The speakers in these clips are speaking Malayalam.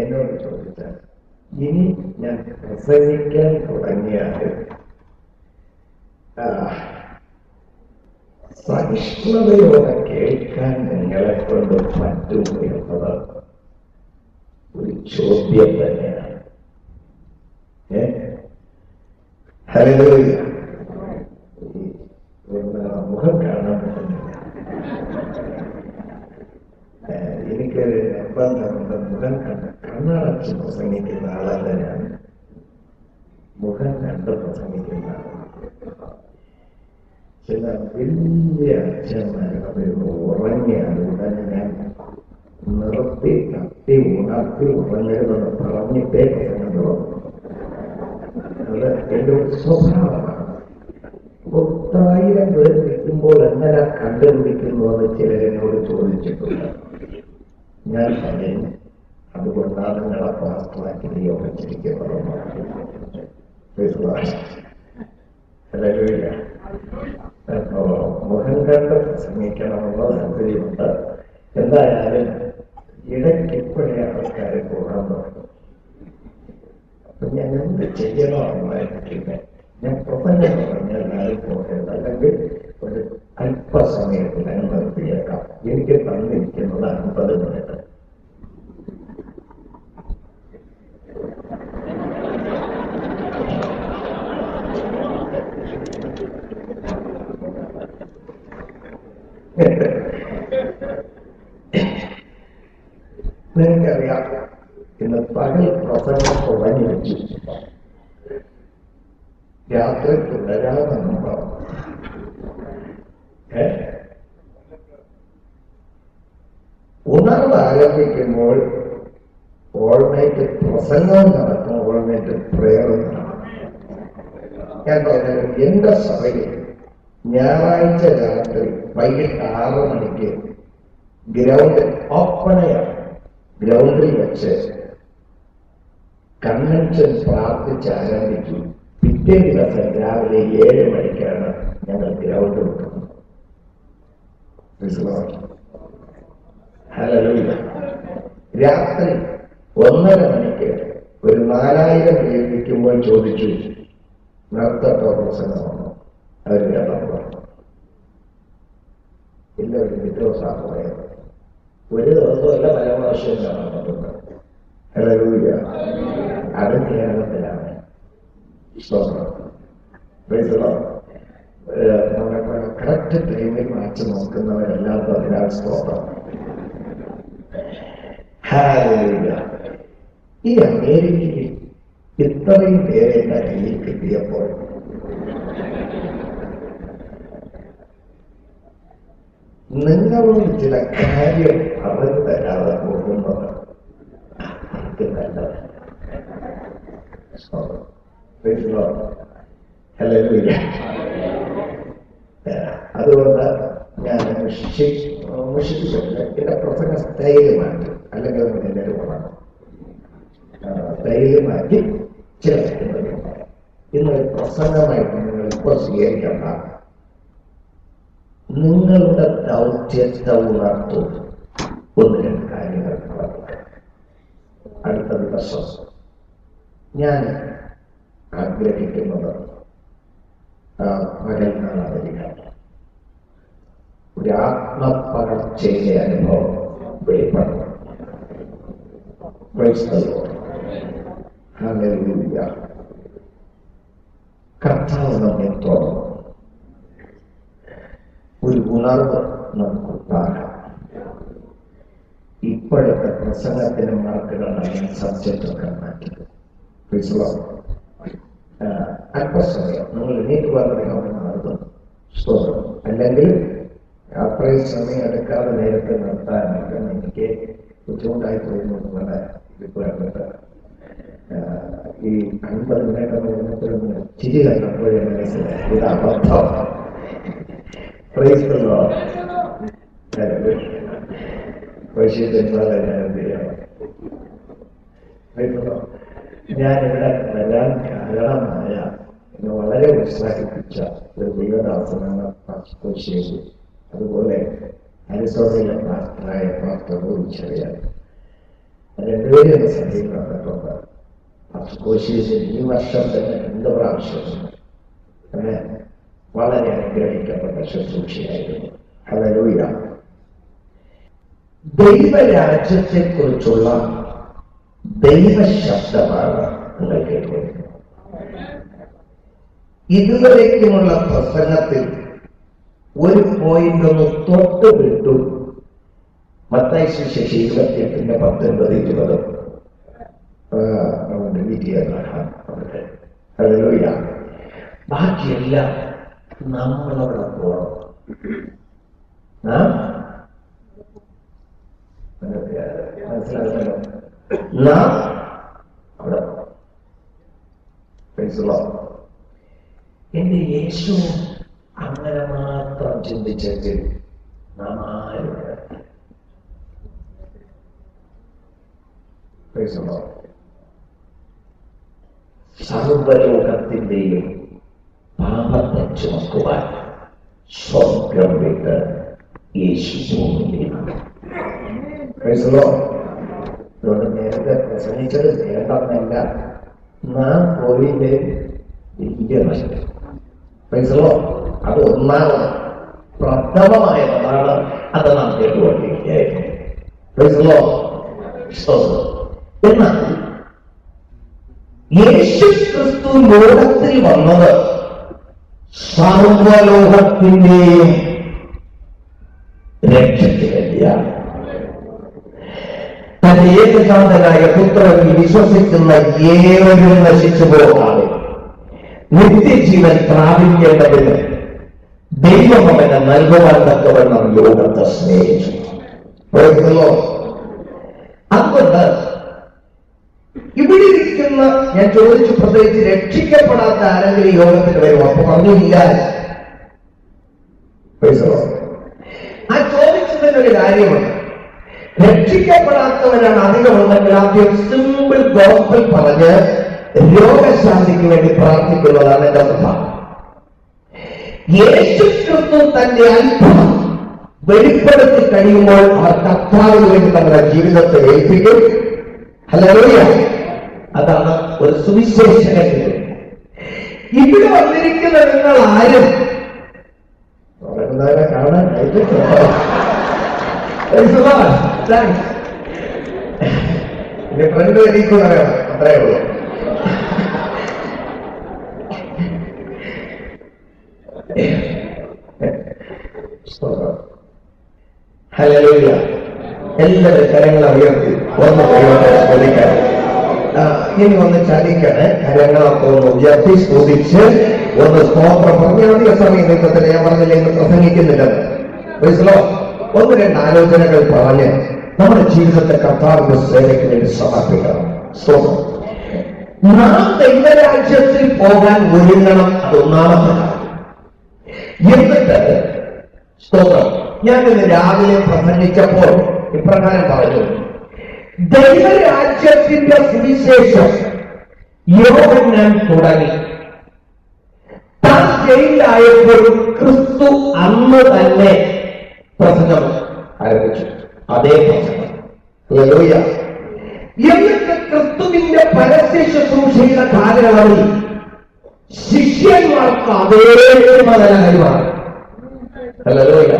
എന്നോട് ചോദിച്ചാൽ ഇനി ഞാൻ പ്രസംഗിക്കാൻ തുടങ്ങിയാൽ ആ, സഹിഷ്ണുതയോടെ കേൾക്കാൻ നിങ്ങളെ കൊണ്ട് പറ്റും എന്നത് ഒരു ചോദ്യം തന്നെയാണ് ഏ ഹല്ലേലൂയ. ഈ പിന്നെ മുഖം കാണാൻ പറ്റുന്നില്ല ഏ, എനിക്കൊരു നിർബന്ധമുണ്ട് മുഖം കണ്ട് കണ്ണടച്ച് പ്രസംഗിക്കുന്ന ആളല്ല ഞാൻ മുഖം കണ്ട് പ്രസംഗിക്കുന്ന ആളാണ് ചില വലിയ അച്ഛന്മാർ അവർ ഉറങ്ങിയാൽ ഉടനെ ഞാൻ നിർത്തി കത്തി ഉണർത്തി ഉറങ്ങരുതെന്ന് പറഞ്ഞിട്ടേ പ്രസംഗം തുടങ്ങും അത് എന്റെ ഒരു സ്വഭാവമാണ് പത്തായിരം പേർ നിൽക്കുമ്പോൾ എങ്ങനെ കണ്ടുപിടിക്കുന്നു എന്ന് ചിലരെന്നോട് ചോദിച്ചിട്ടുണ്ട് ഞാൻ പറയും അതുകൊണ്ടാണ് നിങ്ങളെ പാസ്റ്റാക്കി നിയോഗിച്ചിരിക്കുന്നത് അപ്പോ മുഖം കണ്ട് പ്രസംഗിക്കണമെന്നുള്ള താല്പര്യമുണ്ട് എന്തായാലും ഇടയ്ക്ക് ഇപ്പോഴേ ആൾക്കാർ കൂടാൻ തുടങ്ങും അപ്പൊ ഞാൻ എന്ത് ചെയ്യണമെന്നായിരിക്കുന്നത് ഞാൻ പ്രസംഗം പറഞ്ഞാൽ എല്ലാവരും പോകരുത് അല്ലെങ്കിൽ ഒരു അല്പസമയത്തിൽ നിർത്തിയേക്കാം എനിക്ക് തന്നിരിക്കുന്നത് അൻപത് മിനിറ്റ് നിങ്ങൾക്കറിയാം ഇന്ന് പകൽ പ്രസംഗം തുടങ്ങി വെച്ചു രാത്രി തുടരാമെന്നും പറഞ്ഞു ഏ? ഉണർവ് ആരംഭിക്കുമ്പോൾ ഓൾനൈറ്റ് പ്രസംഗവും നടക്കും ഓൾനൈറ്റ് പ്രയറും നടക്കും ഞാൻ പറഞ്ഞത് എന്റെ സഭയിൽ ഞായറാഴ്ച രാത്രി വൈകിട്ട് ആറ് മണിക്ക് ഗ്രൗണ്ട് ഓപ്പണയാണ് ഗ്രൗണ്ടിൽ വെച്ച് കൺവെൻഷൻ പ്രാർത്ഥിച്ച് ആരംഭിച്ചു പിറ്റേ ദിവസം രാവിലെ ഏഴ് മണിക്കാണ് ഞങ്ങൾ ഗ്രൗണ്ട് വിട്ടത് ഹല്ലേലൂയ. രാത്രി ഒന്നര മണിക്ക് ഒരു നാലായിരം പേര് നിൽക്കുമ്പോൾ ചോദിച്ചു നിർത്തട്ടോ പ്രസംഗമാണോ അവർ കേട്ടാൻ പറഞ്ഞു ഇല്ല ഒരു വിദ്രോസാണ് പോയത് ഒരു ദിവസമല്ല പല പ്രാവശ്യം കാണാൻ പറ്റുന്നത് ഹല്ലേലൂയ. അത് കേരളത്തിലാണ് സ്തോത്രം Praise the Lord. ഏഹ് നമ്മളെ കറക്റ്റ് ടൈമിൽ മാച്ച് നോക്കുന്നവരല്ലാത്ത അതിനാൽ സ്തോത്രം Hallelujah. ഈ അമേരിക്കയിൽ ഇത്രയും പേരെ എന്റെ കയ്യിൽ കിട്ടിയപ്പോൾ നിങ്ങളോട് ചില കാര്യം പറഞ്ഞു തരാതെ പോകുന്നത് അത് നല്ലത് സ്തോത്രം. Praise the Lord. Hallelujah. ഏഹ് അതുകൊണ്ട് ഞാൻ മുഷിപ്പിച്ചിട്ടില്ല എന്റെ പ്രസംഗ സ്റ്റൈല് മാറ്റി അല്ലെങ്കിൽ നമുക്ക് എല്ലാവരും കൊള്ളാം സ്റ്റൈല് മാറ്റി ചില കാര്യങ്ങൾ പറയാം ഇന്ന് ഒരു പ്രസംഗമായിട്ട് നിങ്ങൾ ഇപ്പോൾ സ്വീകരിക്കേണ്ട നിങ്ങളുടെ ദൗത്യത്തെ ഉണർത്തും ഒന്ന് രണ്ട് കാര്യങ്ങൾ പ്രവർത്തിക്കാം അടുത്ത ദിവസം ഞാൻ ആഗ്രഹിക്കുന്നത് ആ, പകൽ കാണാതിരിക്കാൻ ഒരു ആത്മപകർച്ചയുടെ അനുഭവം വെളിപ്പെടുന്നു Praise the Lord. Hallelujah. കർത്താവ് നമ്മെ തുറന്നു ഒരു ഉണർവ് നമുക്കുണ്ടാകാം ഇപ്പോഴത്തെ പ്രസംഗത്തിന് മാർക്കുകളാണ് സബ്ജക്റ്റ് ഒക്കെ മാറ്റിയത് Praise the Lord. ആ, അല്പസമയം നിങ്ങൾ എണീറ്റ് പറഞ്ഞ അവിടെ നടത്തും സ്തോത്രം അല്ലെങ്കിൽ അത്രയും സമയം എടുക്കാതെ നേരത്തെ നിർത്താനൊക്കെ എനിക്ക് ബുദ്ധിമുട്ടായി തോന്നുന്നു നിങ്ങളുടെ അഭിപ്രായപ്പെട്ട ഈ അൻപത് മിനിറ്റ് എന്ന് പറഞ്ഞപ്പോഴും ചിരി കണ്ടപ്പോഴേ മനസ്സിലായി ഇത് അബദ്ധം Praise the Lord. Hallelujah. പക്ഷേ എന്നാൽ ഞാൻ എന്ത് ചെയ്യണം Praise the Lord. ഞാനിവിടെ വരാൻ കാരണമായ എന്നെ വളരെ ഉത്സാഹിപ്പിച്ച ഒരു ദൈവദാസനാണ് പാസ്റ്റർ ശേഷി അതുപോലെ അരിസോണയിലെ പാസ്റ്ററായ പാസ്റ്റർ ചെറിയ രണ്ടുപേരും എന്നെ സന്ധ്യയിൽ വന്നിട്ടുണ്ട് കോശീസിൽ ഈ വർഷം തന്നെ രണ്ട് പ്രാവശ്യം അങ്ങനെ വളരെ അനുഗ്രഹിക്കപ്പെട്ട ശുശ്രൂഷയായിരുന്നു ഹലലൂയ ദൈവരാജ്യത്തെ കുറിച്ചുള്ള ദൈവശബ്ദമാണ് നിങ്ങൾ കേൾക്കുന്നത് ഇതുവരേക്കുമുള്ള പ്രസംഗത്തിൽ ഒരു പോയിന്റ് ഒന്ന് തൊട്ട് വിട്ടു മത്തായി സുശേഷി ഇരുപത്തിയെട്ടിന്റെ പത്തൊൻപത് ഇരുപത് ഡിലീറ്റ് ചെയ്യാൻ ഹല്ലേലൂയ ബാക്കിയെല്ലാം നമ്മളവിടെ പോകണം ആ? മനസ്സിലാകുന്നല്ലോ നാം അവിടെ പോകണം Praise the Lord. എന്റെ യേശു അങ്ങനെ മാത്രം ചിന്തിച്ചെങ്കിൽ നാം ആരും ഇവിടെ എത്തില്ല. Praise the Lord. സർവലോകത്തിന്റെയും പാപത്തെ ചുമക്കുവാൻ സ്വർഗം വിട്ട് യേശു ഭൂമിയിലാണ് Praise the Lord. അതുകൊണ്ട് നേരത്തെ പ്രസംഗിച്ചത് വേണ്ടെന്നല്ല നാം പോയില്ലേ വലിയ നഷ്ടം Praise the Lord. അത് ഒന്നാമത് പ്രഥമമായതാണ് അത് നാം കേട്ടുകൊണ്ടിരിക്കുകയായിരുന്നു Praise the Lord. സ്തോത്രം. എന്നാൽ യേശു ക്രിസ്തു ലോകത്തിൽ വന്നത് സർവലോകത്തിന്റെയും രക്ഷയ്ക്ക് വേണ്ടിയാണ് തന്റെ ഏകജാതനായ പുത്രനിൽ വിശ്വസിക്കുന്ന ഏവരും നശിച്ചു പോകാതെ നിത്യജീവൻ പ്രാപിക്കേണ്ടതിന് ദൈവം അവനെ നൽകുവാൻ തക്കവണ്ണം ലോകത്തെ സ്നേഹിച്ചു Praise the Lord. അതുകൊണ്ട് ഇവിടെ ഇരിക്കുന്ന ഞാൻ ചോദിച്ചു പ്രത്യേകിച്ച് രക്ഷിക്കപ്പെടാത്ത ആരെങ്കിലും ഈ യോഗത്തിന് വരും അപ്പൊ പറഞ്ഞു ഇല്ല Praise the Lord. ആ ചോദിച്ചതിന് ഒരു കാര്യമുണ്ട് രക്ഷിക്കപ്പെടാത്തവരാണ് അധികമുണ്ടെങ്കിൽ ആദ്യം സിമ്പിൾ ഗോസ്പൽ പറഞ്ഞ് രോഗശാന്തിക്ക് വേണ്ടി പ്രാർത്ഥിക്കുന്നതാണ് എന്റെ സ്വഭാവം യേശു ക്രിസ്തു തന്റെ അത്ഭുതം വെളിപ്പെടുത്തി കഴിയുമ്പോൾ അവർ കർത്താവിന് വേണ്ടി നമ്മുടെ ജീവിതത്തെ ഏൽപ്പിക്കും ഹല്ലേലൂയ അതാണ് ഒരു സുവിശേഷകൻ ഇവിടെ വന്നിരിക്കുന്ന നിങ്ങൾ ആരും വളരുന്നവരെ കാണാനായിട്ട് Praise the Lord. Thanks. ഇനി ഫ്രണ്ട് വരിക്ക് പറയണം അത്രേ ഉള്ളൂ ഹല്ലേലൂയ എല്ലാവരും കരങ്ങളെ ഉയർത്തി ഒന്ന് ദൈവത്തെ സ്തുതിക്കാൻ ആ, ഇനി ഒന്ന് ചലിക്കണേ കരങ്ങളൊക്കെ ഒന്ന് ഉയർത്തി സ്തുതിച്ച് ഒന്ന് സ്തോത്രം പറഞ്ഞ അധിക സമയം നിൽക്കത്തില്ല ഞാൻ പറഞ്ഞില്ല ഇന്ന് പ്രസംഗിക്കുന്നില്ലെന്ന് Praise the Lord. ഒന്ന് രണ്ട് ആലോചനകൾ പറഞ്ഞ് നമ്മുടെ ജീവിതത്തെ കർത്താവിന്റെ സേവയ്ക്ക് വേണ്ടി സമർപ്പിക്കണം സ്തോത്രം നാം ദൈവരാജ്യത്തിൽ പോകാൻ ഒരുങ്ങണം അതൊന്നാമത്തെ എന്നിട്ട് സ്തോത്രം ഞാൻ ഇന്ന് രാവിലെ പ്രസംഗിച്ചപ്പോൾ ഇപ്രകാരം പറഞ്ഞു ദൈവരാജ്യത്തിന്റെ സുവിശേഷം യോഹന്നാൻ തുടങ്ങി താൻ ജയിലായപ്പോൾ ക്രിസ്തു അന്ന് തന്നെ പ്രസംഗം ആരംഭിച്ചു അതേ പ്രസംഗം ഹല്ലേലൂയ. എന്നിട്ട് ക്രിസ്തുവിന്റെ പരസ്യ ശുശ്രൂഷയുടെ കാലയളവിൽ ശിഷ്യന്മാർക്ക് അതേ ചുമതല കൈമാറി ഹല്ലേലൂയ.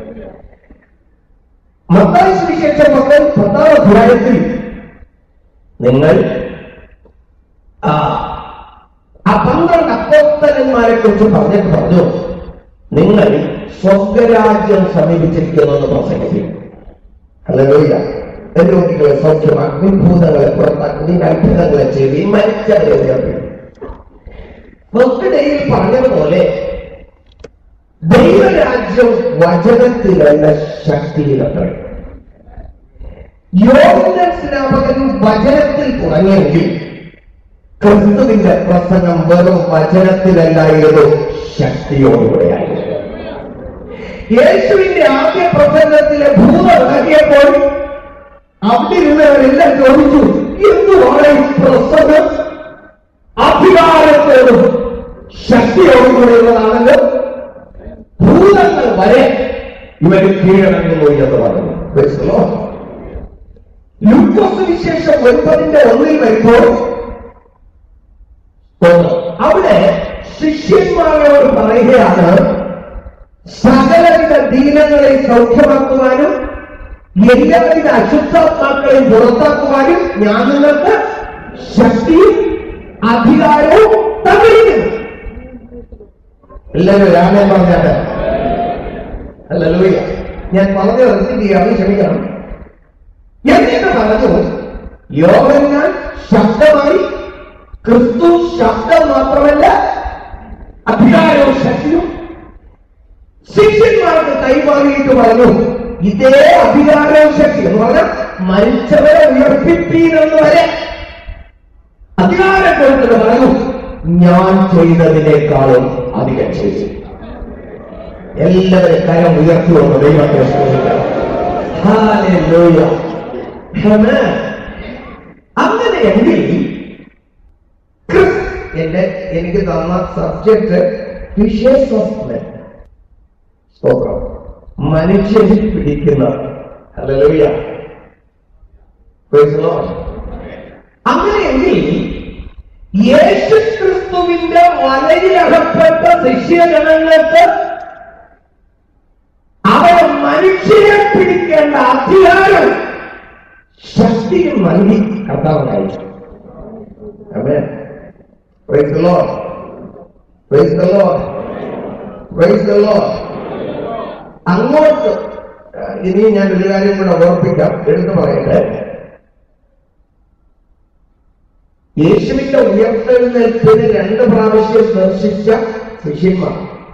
മത്തായി സുവിശേഷം പത്ത് പത്താം അധ്യായത്തിൽ നിങ്ങൾ ആ ആ പന്ത്രണ്ട് അപ്പോസ്തലന്മാരെ കുറിച്ച് പറഞ്ഞിട്ട് പറഞ്ഞു നിങ്ങൾ സ്വർഗരാജ്യം സമീപിച്ചിരിക്കുന്നു എന്ന് പ്രസംഗിക്കും ഹല്ലേലൂയ രോഗികളെ സൗഖ്യമാക്കി ഭൂതങ്ങളെ പുറത്താക്കി അത്ഭുതങ്ങളെ ചെയ്ത് മരിച്ചവരെ ഉയർത്തി ഫസ്റ്റ് ഡേയിൽ പറഞ്ഞതുപോലെ ദൈവരാജ്യം വചനത്തിലല്ല ശക്തിയിലത്രേ യോഗ്യ സ്നാപകൻ വചനത്തിൽ തുടങ്ങിയെങ്കിൽ ക്രിസ്തുവിന്റെ പ്രസംഗം വെറും വചനത്തിലല്ലായിരുന്നു ശക്തിയോടുകൂടെയായിരുന്നു യേശുവിന്റെ ആദ്യ പ്രസംഗത്തിലെ ഭൂതം ഇറങ്ങിയപ്പോൾ അവിടെ ഇരുന്നവരെല്ലാം ചോദിച്ചു എന്തുവാണ് ഈ പ്രസംഗം അധികാരത്തോടും ശക്തിയോടുകൂടെയുള്ളതാണല്ലോ ഭൂതങ്ങൾ വരെ ഇവര് കീഴടങ്ങുന്നു എന്ന് പറഞ്ഞു Praise the Lord. ലൂക്കോസ് വിശേഷം ഒൻപതിന്റെ ഒന്നിൽ വരുമ്പോൾ അവിടെ ശിഷ്യന്മാരോട് പറയുകയാണ് സകലവിധ ദീനങ്ങളെ സൗഖ്യമാക്കുവാനും എല്ലാവിധ അശുദ്ധാത്മാക്കളെയും പുറത്താക്കുവാനും ഞാൻ നിങ്ങൾക്ക് ശക്തിയും അധികാരവും തന്നിരിക്കുന്നു എല്ലാവരും രാമേ പറഞ്ഞാട്ട് അല്ല ലൂയ ഞാൻ പറഞ്ഞു റിസീവ് ചെയ്യാതെ ക്ഷമിക്കണം എന്നിട്ട് പറഞ്ഞു യോഗങ്ങൾ ശബ്ദമായി ക്രിസ്തു ശബ്ദം മാത്രമല്ല അധികാരവും ശക്തിയും ശിഷ്യന്മാർക്ക് കൈമാറിയിട്ട് പറഞ്ഞു ഇതേ അധികാരവും ശക്തി എന്ന് പറഞ്ഞാൽ മരിച്ചവരെ ഉയർപ്പിപ്പീനെന്ന് വരെ അധികാരം കൊടുത്തിട്ട് പറഞ്ഞു ഞാൻ ചെയ്തതിനേക്കാളും അധികം ചെയ്തു എല്ലാവരും കരം ഉയർത്തിവന്ന് ദൈവത്തെ സ്തുതിക്കണം. ഹല്ലേലൂയ. ആമേൻ. അങ്ങനെയെങ്കിൽ ക്രിസ് എന്റെ എനിക്ക് തന്ന സബ്ജക്ട് ഫിഷേഴ്സ് ഓഫ് മെൻ സ്തോത്രം മനുഷ്യരിൽ പിടിക്കുന്ന ഹല്ലേലൂയ. Praise the Lord. അങ്ങനെയെങ്കിൽ യേശുക്രിസ്തുവിന്റെ വലയിലകപ്പെട്ട ശിഷ്യഗണങ്ങൾക്ക് അവരെ മനുഷ്യരെ പിടിക്കേണ്ട അധികാരം ശക്തിയും നൽകി കർത്താവിനായി Amen. Praise the Lord. Praise the Lord. Praise the Lord. അങ്ങോട്ട് ആ, ഇനി ഞാൻ ഒരു കാര്യം കൂടെ ഓർപ്പിക്കാം എടുത്തു പറയട്ടെ യേശുവിന്റെ ഉയർത്തെഴുന്നേൽപ്പിന് രണ്ട് പ്രാവശ്യം ദർശിച്ച ശിഷ്യന്മാർ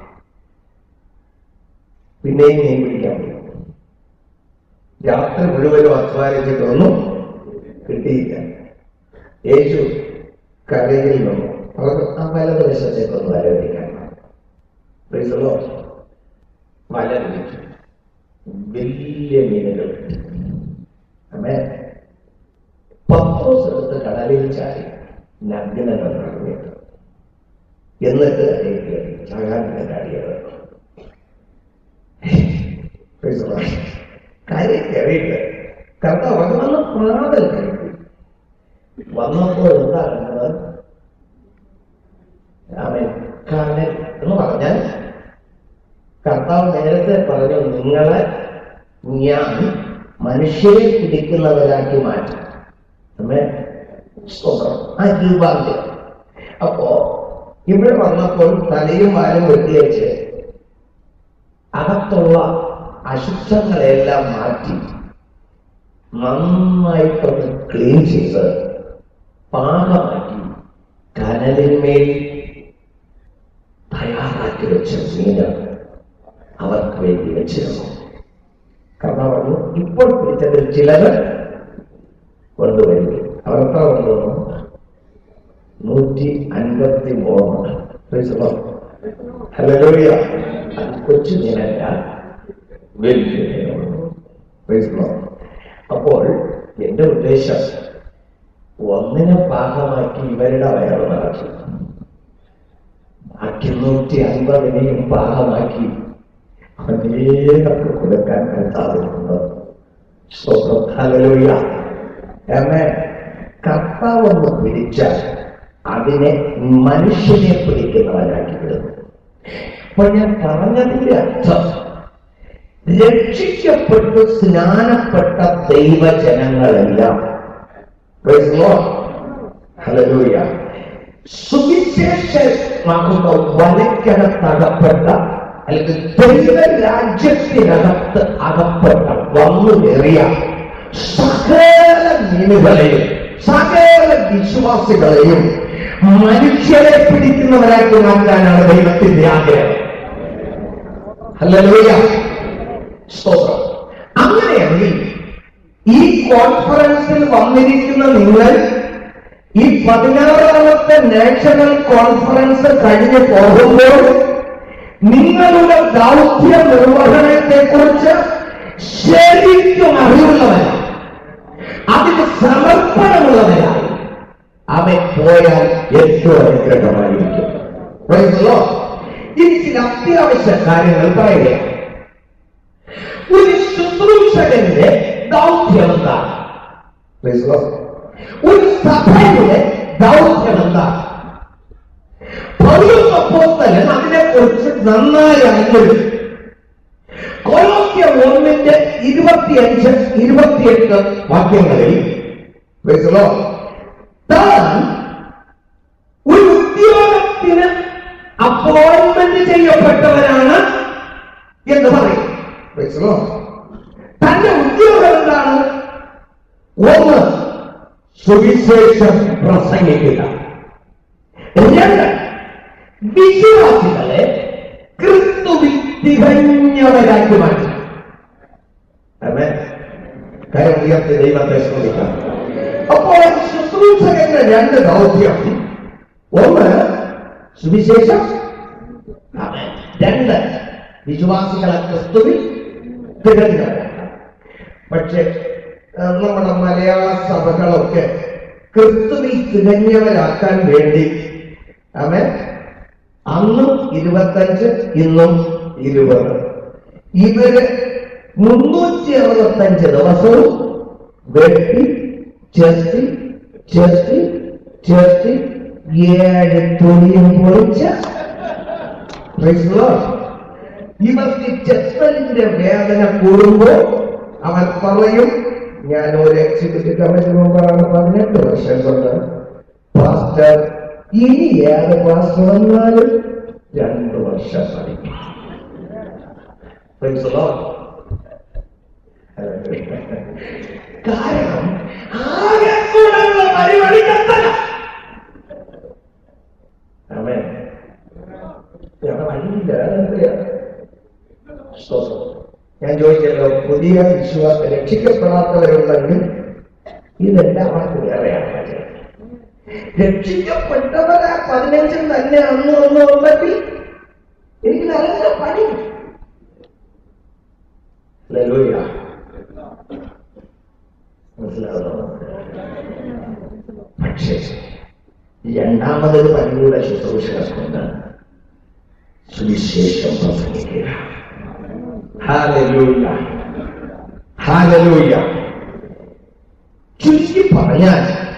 പിന്നെയും മീൻ പിടിക്കാൻ പോയി രാത്രി മുഴുവനും അധ്വാനിച്ചിട്ടൊന്നും കിട്ടിയില്ല യേശു കരയിൽ നിന്നു അവർ ആ വലതുവശത്തേക്കൊന്ന് വരവിക്കാൻ Praise the Lord. വല പിടിച്ചു വലിയ മീനുകൾ അമ്മേ പത്രോസ് എടുത്ത് കടലിൽ ചാടി നഗ്നകൾ നടന്നിട്ട് എന്നിട്ട് കരയിൽ കയറി ചാകാൻ ചാടിയത് Praise the Lord. കരയിൽ കയറിയിട്ട് കർത്താവ് അത് വന്ന് പ്രാതൽ കഴിക്കും വന്നപ്പോൾ എന്താ കണ്ടത് ആമേൻ കടൽ എന്ന് പറഞ്ഞാൽ കർത്താവ് നേരത്തെ പറഞ്ഞു നിങ്ങളെ ഞാൻ മനുഷ്യരെ പിടിക്കുന്നവരാക്കി മാറ്റും അമ്മേ സ്തോത്രം ആ രൂപാന്തരം അപ്പോ ഇവിടെ വന്നപ്പോൾ തലയും വാലും വെട്ടിയച്ച് അകത്തുള്ള അശുദ്ധങ്ങളെല്ലാം മാറ്റി നന്നായിട്ടൊന്ന് ക്ലീൻ ചെയ്ത് പാകമാക്കി കനലിന്മേൽ തയ്യാറാക്കി വെച്ച മീന് അവർക്ക് വേണ്ടി വെച്ചിരുന്നു കാരണം പറഞ്ഞു ഇപ്പോൾ പിടിച്ചതിൽ ചിലത് കൊണ്ടുവരും അവർ എത്ര കൊണ്ടുവന്നു നൂറ്റി അൻപത്തി മൂന്ന് ഹല്ലേലൂയ അത് കൊച്ചു മീനല്ല വലിയ മീനാണ്. Praise the Lord. അപ്പോൾ എന്റെ ഉദ്ദേശം ഒന്നിനെ പാകമാക്കി ഇവരുടെ വയറ് നടക്കി ബാക്കി നൂറ്റി അൻപതിനെയും പാകമാക്കി അനേകർക്ക് കൊടുക്കാൻ കർത്താവുണ്ട് സ്വന്തം ഹല്ലേലൂയ എന്നെ കർത്താവൊന്ന് പിടിച്ചാൽ അതിനെ മനുഷ്യനെ പിടിക്കുന്നവരാക്കി വിടുന്നു അപ്പോൾ ഞാൻ പറഞ്ഞതിന്റെ അർത്ഥം രക്ഷിക്കപ്പെട്ട് സ്നാനപ്പെട്ട ദൈവജനങ്ങളെല്ലാം Praise the Lord. Hallelujah. സുവിശേഷമാകുന്ന വലക്കകത്തകപ്പെട്ട അല്ലെങ്കിൽ ദൈവരാജ്യത്തിനകത്ത് അകപ്പെട്ട വന്നു കയറിയ സകല മീനുകളെയും സകല വിശ്വാസികളെയും മനുഷ്യരെ പിടിക്കുന്നവരാക്കി മാറ്റാനാണ് ദൈവത്തിന്റെ ആഗ്രഹം ഹല്ലേലൂയ സ്തോത്രം അങ്ങനെയാണെങ്കിൽ ഈ കോൺഫറൻസിൽ വന്നിരിക്കുന്ന നിങ്ങൾ ഈ പതിനാറാമത്തെ നാഷണൽ കോൺഫറൻസ് കഴിഞ്ഞ് പോകുമ്പോൾ നിങ്ങളുടെ ദൗത്യ നിർവഹണത്തെ കുറിച്ച് ശരിക്കും അറിവുള്ളവരാണ് അതിന് സമർപ്പണമുള്ളവരാണ് അവൻ പോയാൽ ഏറ്റവും അനുഗ്രഹമായിരിക്കും Praise the Lord. ഇനി ചില അത്യാവശ്യ കാര്യങ്ങൾ പറയുകയാണ് ഒരു ശുശ്രൂഷകന്റെ ദൗത്യം എന്താണ് Praise the Lord. ഒരു സഭയുടെ ദൗത്യം എന്താണ് പൗലോസ് അപ്പോസ്തലൻ അതിനെക്കുറിച്ച് നന്നായി അറിഞ്ഞിരുന്നു കൊലോസ്യ ഒന്നിന്റെ ഇരുപത്തിയഞ്ച് ഇരുപത്തിയെട്ട് വാക്യങ്ങളിൽ Praise the Lord. താൻ ഒരു ഉദ്യോഗത്തിന് അപ്പോയിന്റ്മെന്റ് ചെയ്യപ്പെട്ടവനാണ് എന്ന് പറയും Praise the Lord. തന്റെ ഉദ്യോഗം എന്താണ് ഒന്ന് സുവിശേഷം പ്രസംഗിക്കുക രണ്ട് വിശ്വാസികളെ ക്രിസ്തുവിൽ തികഞ്ഞവരാക്കി മാറ്റുക Amen. കരം ഉയർത്തി ദൈവത്തെ സ്തുതിക്കാം അപ്പോൾ ശുശ്രൂഷകന്റെ രണ്ട് ദൗത്യം ഒന്ന് സുവിശേഷം Amen. രണ്ട് വിശ്വാസികളെ ക്രിസ്തുവിൽ തികഞ്ഞവരാക്കുക പക്ഷെ ആ, നമ്മുടെ മലയാള സഭകളൊക്കെ ക്രിസ്തുവിൽ തികഞ്ഞവരാക്കാൻ വേണ്ടി ആമേ അന്നും ഇരുപത്തഞ്ച് ഇന്നും ഇരുപത് ഇവര് മുന്നൂറ്റി അറുപത്തഞ്ച് ദിവസവും വെട്ടി ചെസ്റ്റി ചെസ്റ്റി ചെസ്റ്റി ഏഴ് തുണിയും പൊളിച്ച് Praise the Lord. ഇവർക്ക് ചെത്തലിന്റെ വേദന കൂടുമ്പോൾ അവൻ പറയും ഞാൻ ഒരു എക്സിക്യൂട്ടീവ് കമ്മിറ്റി മെമ്പറാണ് പതിനെട്ട് വർഷം കൊണ്ട് പാസ്റ്റർ ഇനി ഏത് പാസ്റ്റർ വന്നാലും രണ്ട് വർഷം പഠിക്കും Praise the Lord. കാരണം ആകെ കൂടെയുള്ള പരിപാടി കത്തല ആമേൻ ഞങ്ങളുടെ വഴിയില്ല അതെന്തിനാ? സ്തോത്രം. ഞാൻ ചോദിച്ചല്ലോ പുതിയ വിശ്വാസ രക്ഷിക്കപ്പെടാത്തവരുണ്ടെങ്കിൽ ഇതെല്ലാവർക്കും വേറെയാണ് കാര്യം. രക്ഷിക്കപ്പെട്ടവരെ പതിനഞ്ചിൽ തന്നെ അന്ന് ഒന്ന് ഉണ്ടെങ്കിൽ എനിക്ക് നല്ല പണി ഹല്ലേലൂയ. മനസ്സിലാവുന്നോ പക്ഷേ രണ്ടാമതൊരു പണിയുടെ ശുശ്രൂഷകർക്കുണ്ട് സുവിശേഷം പ്രസംഗിക്കുക ഹാലലൂയ ഹാലലൂയ ചുരുക്കി പറഞ്ഞാൽ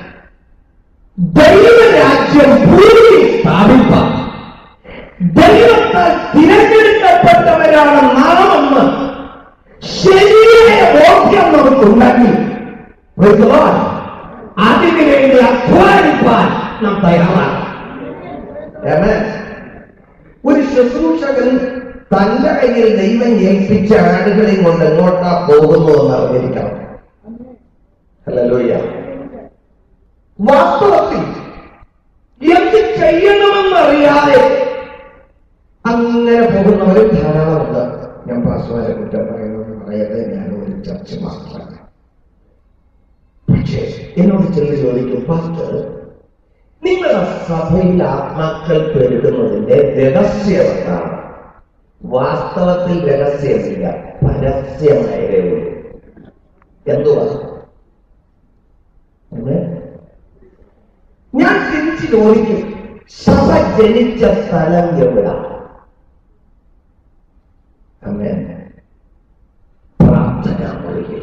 ദൈവരാജ്യം ഭൂമിയിൽ സ്ഥാപിപ്പാൻ ദൈവത്താൽ തിരഞ്ഞെടുക്കപ്പെട്ടവരാണ് നാമെന്ന് ശരിയായ ബോധ്യം നമുക്കുണ്ടെങ്കിൽ praise the Lord, അതിനു വേണ്ടി അധ്വാനിപ്പാൻ നാം തയ്യാറാണ് Amen. ഒരു ശുശ്രൂഷകൻ തന്റെ കയ്യിൽ ദൈവം ഏൽപ്പിച്ച ആടുകളെയും കൊണ്ട് എങ്ങോട്ടാ പോകുന്നു എന്ന് അറിഞ്ഞിരിക്കണം ഹല്ലേലൂയ വാസ്തവത്തിൽ എന്ത് ചെയ്യണമെന്നറിയാതെ അങ്ങനെ പോകുന്നവർ ധാരാളമുണ്ട് ഞാൻ പാസ്വാരെ കുറ്റം പറയുന്നത് പറയട്ടെ ഞാൻ ഒരു ചർച്ച മാത്രമാണ് പക്ഷേ എന്നോട് ചെന്ന് ചോദിക്കും പാസ്റ്റർ നിങ്ങളുടെ സഭയിൽ ആത്മാക്കൾ പെരുകുന്നതിന്റെ രഹസ്യം എന്താണ് വാസ്തവത്തിൽ രഹസ്യമില്ല പരസ്യമായതേ ഉള്ളൂ എന്തുവാ അല്ലേ? ഞാൻ തിരിച്ചു ചോദിക്കും സഭ ജനിച്ച സ്ഥലം എവിടാ അമ്മേ പ്രാർത്ഥന മുറിയിൽ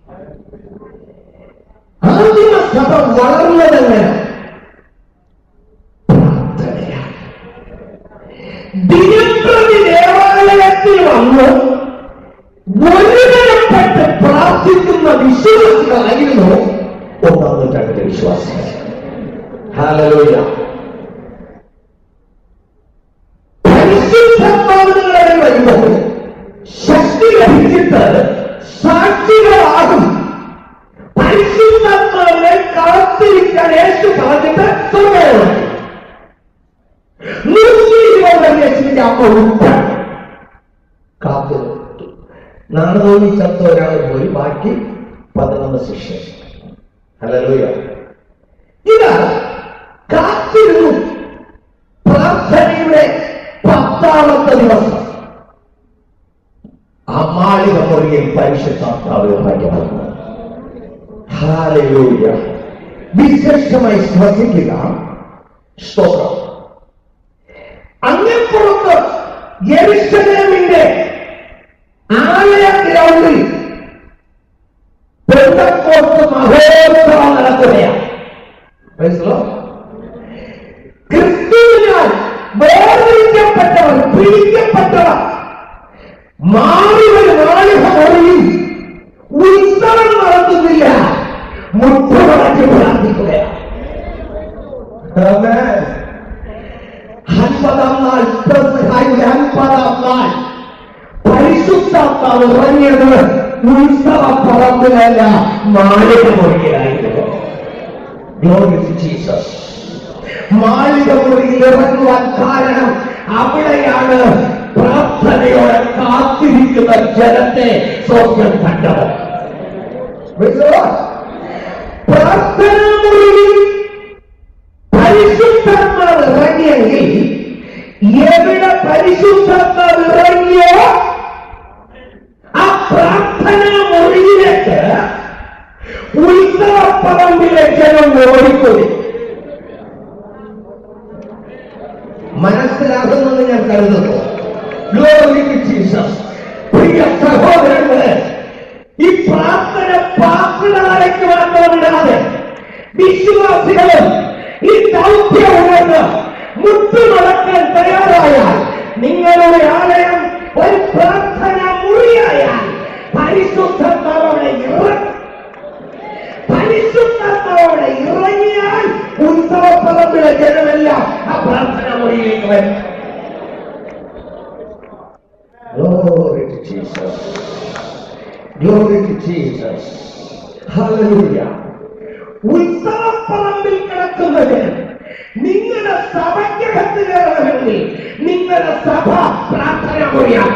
ആദിമ സഭ വളർന്നതെങ്ങനെ പ്രാർത്ഥനയാണ് ദിനപ്രതി ദേവാലയത്തിൽ വന്ന് ഒരുതരപ്പെട്ട് പ്രാർത്ഥിക്കുന്ന വിശ്വാസികളായിരുന്നു ഒന്നാം നൂറ്റാണ്ടിലെ വിശ്വാസികൾ ഹാലലോയ പരിശുദ്ധാത്മാവിനുകളിൽ വരുമ്പോൾ ശക്തി ലഭിച്ചിട്ട് സാക്ഷികളാകും പരിശുദ്ധാത്മാവിനെ കാത്തിരിക്കാൻ യേശു പറഞ്ഞിട്ട് സമയമാണ് നൂറ്റി ഇരുപത് യേശുവിന്റെ അമ്മ ഉപ്പ കാത്തു നാളെ തോന്നി ചത്ത ഒരാൾ പോയി ബാക്കി പതിനൊന്ന് ശിഷ്യൻ ഹല്ലേലൂയ ഇത് കാത്തിരുന്നു പ്രാർത്ഥനയുടെ പത്താമത്തെ ദിവസം ആ മാളിക മുറിയിൽ പരിശുദ്ധാത്മാവ് ഇറങ്ങി വന്നു ഹാലലൂയ വിശേഷമായി ശ്രദ്ധിക്കുക സ്തോത്രം അങ്ങപ്പുറത്ത് യെരുശലേമിന്റെ ആലയ ഗ്രൗണ്ടിൽ പെന്തക്കോസ്ത് മഹോത്സവം Praise the Lord. ക്രിസ്തുവിനാൽ വേർതിരിക്കപ്പെട്ടവർ പിടിക്കപ്പെട്ടവർ മാറി ഒരു നാളിക മുറിയിൽ ഉത്സവം നടത്തുന്നില്ല മുട്ടുമടക്കി പ്രാർത്ഥിക്കുകയാണ് Amen. അൻപതാം നാൾ പെസഹായുടെ അൻപതാം നാൾ പരിശുദ്ധാത്മാവ് ഇറങ്ങിയത് ഉത്സവ പറമ്പിലല്ല മാളിക മുറിയിലായിരുന്നു Glory to Jesus. മാളിക മുറിയിൽ ഇറങ്ങുവാൻ കാരണം അവിടെയാണ് പ്രാർത്ഥനയോടെ കാത്തിരിക്കുന്ന ജനത്തെ സ്വർഗം കണ്ടത് Praise the Lord. പ്രാർത്ഥനാ മുറിയിൽ പരിശുദ്ധാത്മാവ് ഇറങ്ങിയെങ്കിൽ എവിടെ പരിശുദ്ധാത്മാവ് ഇറങ്ങിയോ ആ പ്രാർത്ഥനാ മുറിയിലേക്ക് ഉത്സവപ്പറമ്പിലെ ജനം ഓടിക്കൂടി മനസ്സിലാകുമെന്ന് ഞാൻ കരുതുന്നു Glory to Jesus. പ്രിയ സഹോദരങ്ങളെ ഈ പ്രാർത്ഥന പാർട്ടികളാലേക്ക് മാത്രമിടാതെ വിശ്വാസികളും ഈ ദൗത്യം ഉണർന്ന് മുട്ടുമടക്കാൻ തയ്യാറായാൽ നിങ്ങളുടെ ആലയം ഒരു പ്രാർത്ഥന മുറിയായാൽ പരിശുദ്ധമാവടെ ഇറങ്ങി പരിശുദ്ധമാവടെ ഇറങ്ങിയാൽ ഉത്സവപ്പറമ്പിലെ ജനമെല്ലാം ആ പ്രാർത്ഥന മുറിയിലേക്ക് വരും Glory to Jesus. Glory to Jesus. Hallelujah. ഉത്സവപ്പറമ്പിൽ കിടക്കുന്നത് നിങ്ങളുടെ സഭയ്ക്കകത്ത് കയറണമെങ്കിൽ നിങ്ങളുടെ സഭ പ്രാർത്ഥന മുറിയാണ്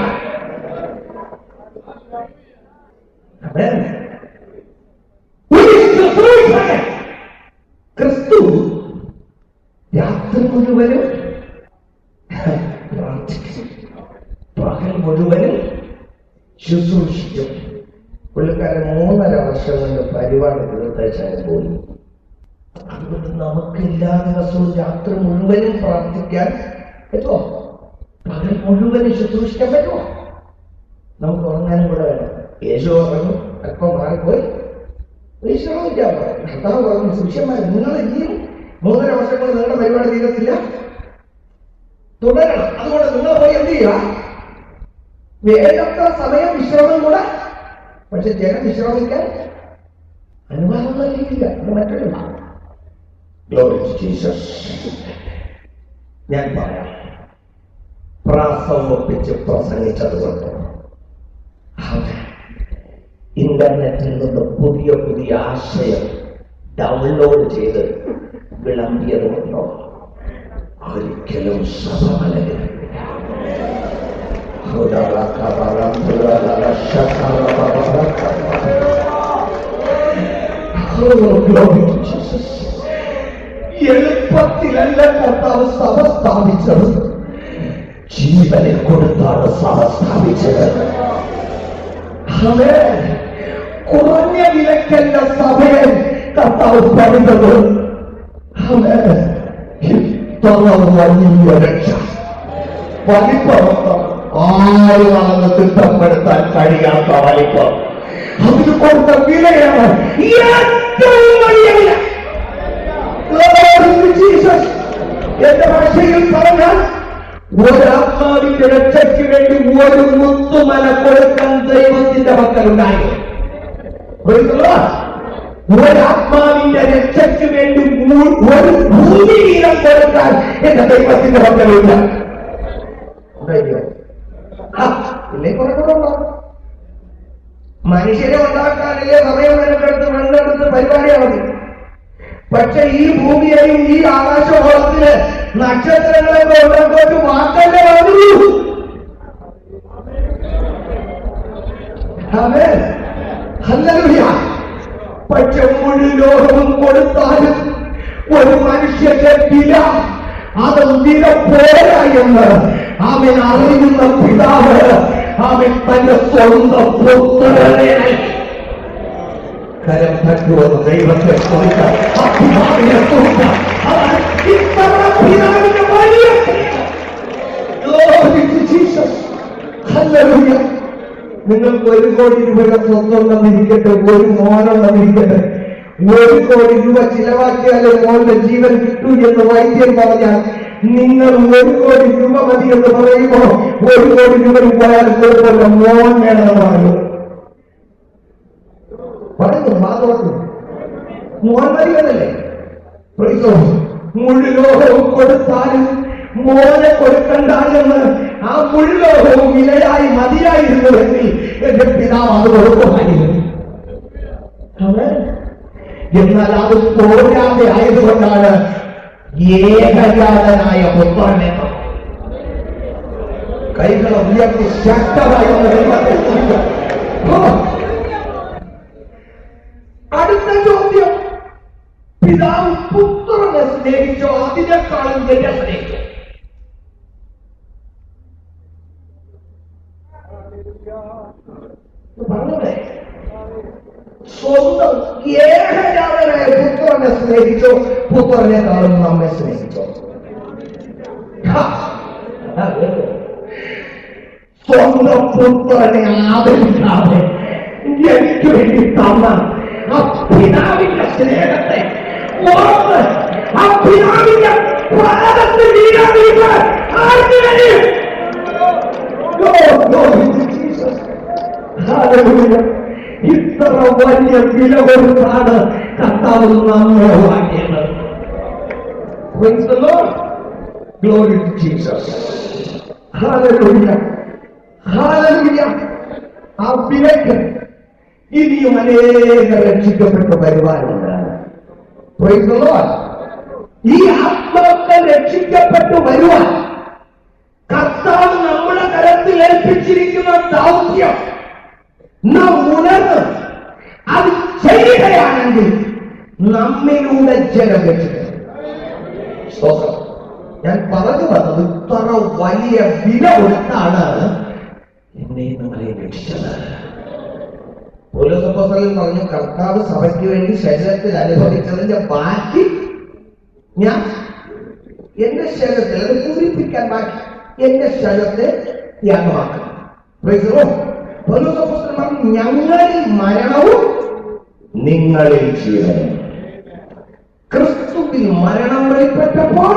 Amen. ഒരു ശുശ്രൂഷകൻ ക്രിസ്തു രാത്രി മുഴുവനും പ്രാർത്ഥിക്കും പകൽ മുഴുവനും ശുശ്രൂഷിക്കും പുള്ളിക്കാരൻ മൂന്നര വർഷം കൊണ്ട് പരിപാടി തീർത്തയച്ചാൽ പോയി അതുകൊണ്ട് നമുക്ക് എല്ലാ ദിവസവും രാത്രി മുഴുവനും പ്രാർത്ഥിക്കാൻ പറ്റുമോ പകൽ മുഴുവനും ശുശ്രൂഷിക്കാൻ പറ്റുമോ നമുക്ക് ഉറങ്ങാനും കൂടെ വേണം യേശു ഉറങ്ങും അല്പം മാറിപ്പോയി വിശ്രമിക്കാൻ പറയും കർത്താവ് പറഞ്ഞു ശിഷ്യന്മാർ നിങ്ങൾ ഇനിയും മൂന്നര വർഷം കൊണ്ട് നിങ്ങളുടെ പരിപാടി തീരത്തില്ല തുടരണം അതുകൊണ്ട് നിങ്ങൾ പോയി എന്ത് ചെയ്യുക വേണ്ടത്ര സമയം വിശ്രമം കൂടെ പക്ഷെ ജനം വിശ്രമിക്കാൻ അനുവാദം നൽകിയില്ല അത് മറ്റൊരു ഭാഗം Glory to Jesus. ഞാൻ പറയാം പ്രാസം ഒപ്പിച്ച് പ്രസംഗിച്ചതുകൊണ്ട് അവൻ ഇന്റർനെറ്റിൽ നിന്ന് പുതിയ പുതിയ ആശയം ഡൗൺലോഡ് ചെയ്ത് വിളമ്പിയതുകൊണ്ടോ ഒരിക്കലും സഭ വളരുന്നില്ല എളുപ്പത്തിലല്ല കർത്താവ് സഭ സ്ഥാപിച്ചത് ജീവനെ കൊടുത്താണ് സഭ സ്ഥാപിച്ചത് ആമേൻ. കുറഞ്ഞ വിലക്കല്ല സഭയെ കർത്താവ് പണിതത് ആമേൻ. ഇത്ര വലിയ രക്ഷ വലിപ്പമൊന്നും ആരും അളന്ന് തിട്ടപ്പെടുത്താൻ കഴിയാത്ത വലിപ്പം അതിന് കൊടുത്ത വിലയാണ് ഏറ്റവും വലിയ വില Glory to Jesus. എന്റെ ഭാഷയിൽ പറഞ്ഞാൽ ഒരാത്മാവിന്റെ രക്ഷയ്ക്ക് വേണ്ടി ഒരു മുത്തുമല കൊടുക്കാൻ ദൈവത്തിന്റെ മക്കളുണ്ടായി Praise the Lord. ഒരാത്മാവിന്റെ രക്ഷയ്ക്ക് വേണ്ടി മൂ- ഒരു ഭൂമിയിലും കൊടുക്കാൻ എന്റെ ദൈവത്തിന്റെ മക്കളുണ്ട് ഉണ്ടായില്ലോ? ആ, ഇല്ലേ കുറെ കൂടെ ഉണ്ടാവും മനുഷ്യരെ ഉണ്ടാക്കാനല്ലേ സമയം മെനക്കെടുത്ത് വെള്ളെടുത്ത് പരിപാടിയാണ് മതി പക്ഷെ ഈ ഭൂമിയെയും ഈ ആകാശഗോളത്തില് നക്ഷത്രങ്ങളെ ഉണ്ടാക്കി വാക്കല്ലേ വന്നു അതെ ഹല്ലേലൂയ പക്ഷെ മുഴു ലോകവും കൊടുത്താലും ഒരു മനുഷ്യന്റെ വില അത് വില പോരാ എന്ന് അവൻ അറിയുന്ന പിതാവ് അവൻ തന്റെ സ്വന്തം പുത്രനെ കരം തട്ടുവന്ന് ദൈവത്തെ കുറിച്ച് അഭിമാനിയെ കുറിച്ച് അവൻ ഇത്ര പിതാവിന്റെ വലിയ Glory to Jesus. Hallelujah. നിങ്ങൾക്ക് ഒരു കോടി രൂപയുടെ സ്വന്തം തന്നിരിക്കട്ടെ ഒരു മോനം തന്നിരിക്കട്ടെ ഒരു കോടി രൂപ ചിലവാക്കിയാലേ മോന്റെ ജീവൻ കിട്ടൂ എന്ന് വൈദ്യൻ പറഞ്ഞാൽ നിങ്ങൾ ഒരു കോടി രൂപ മതി എന്ന് പറയുമ്പോ ഒരു കോടി രൂപ പോയാൽ കുഴപ്പമില്ല മോൻ വേണമെന്ന് പറഞ്ഞു പറഞ്ഞു മാതോട്ടു മോൻ മതിയെന്നല്ലേ മുഴുലോകവും കൊടുത്താലും മോനെ കൊടുക്കണ്ട എന്ന് ആ മുഴുലോകവും വിലയായി മതിയായിരുന്നുവെങ്കിൽ എന്റെ പിതാവ് അത് കൊടുക്കുമായിരുന്നു അവൻ എന്നാൽ അത് പോരാതെ ആയതുകൊണ്ടാണ് ഏകജാതനായ പുത്രനെ കൈകൾ ഉയർത്തി ശക്തമായി ഒന്ന് ദൈവത്തെ സ്തുതിക്കാം. ഓ. അടുത്ത ചോദ്യം പിതാവ് പുത്രനെ സ്നേഹിച്ചോ അതിനേക്കാളും എന്നെ സ്നേഹിച്ചോ പറഞ്ഞേ സ്വന്തം ഏകജാതനായ പുത്രനെ സ്നേഹിച്ചോ പുത്രനെക്കാളും നമ്മെ സ്നേഹിച്ചോ ഹാ, അതാ വേറെ. സ്വന്തം പുത്രനെ ആദരിക്കാതെ എനിക്ക് വേണ്ടി തന്ന ആ പിതാവിന്റെ സ്നേഹത്തെ ഓർത്ത് ആ പിതാവിന്റെ പാദത്തിൽ വീഴാതിരിക്കാൻ ആർക്ക് കഴിയും Lord, Lord, Jesus. Hallelujah. ഇത്ര വലിയ വില കൊടുത്താണ് കർത്താവ് നമ്മെ വാങ്ങിയത് Praise the Lord. Glory to Jesus. Hallelujah. Hallelujah. ആ വിലയ്ക്ക് ഇനിയും അനേകം രക്ഷിക്കപ്പെട്ട് വരുവാനുണ്ട് Praise the Lord. ഈ ആത്മാക്കൾ രക്ഷിക്കപ്പെട്ടു വരുവാൻ കർത്താവ് നമ്മുടെ കരത്തിൽ ഏൽപ്പിച്ചിരിക്കുന്ന ദൗത്യം നാം ഉണർന്ന് അത് ചെയ്യുകയാണെങ്കിൽ നമ്മിലൂടെ ജനം രക്ഷിക്കും സ്തോത്രം ഞാൻ പറഞ്ഞു വന്നത് ഇത്ര വലിയ വില കൊടുത്താണ് എന്നെ നമ്മളെ രക്ഷിച്ചത് പോലീസപ്പോസലിൽ പറഞ്ഞു കർത്താവ് സഭയ്ക്ക് വേണ്ടി ശരീരത്തിൽ അനുഭവിച്ചതിന്റെ ബാക്കി ഞാൻ എന്റെ ശരീരത്തിൽ അത് പൂരിപ്പിക്കാൻ ബാക്കി എന്റെ ശരീരത്തെ ത്യാഗമാക്കണം Praise the Lord. പൗലോസപ്പോസ്തലൻ പറഞ്ഞു ഞങ്ങളിൽ മരണവും നിങ്ങളിൽ ജീവനും ക്രിസ്തുവിൽ മരണം വെളിപ്പെട്ടപ്പോൾ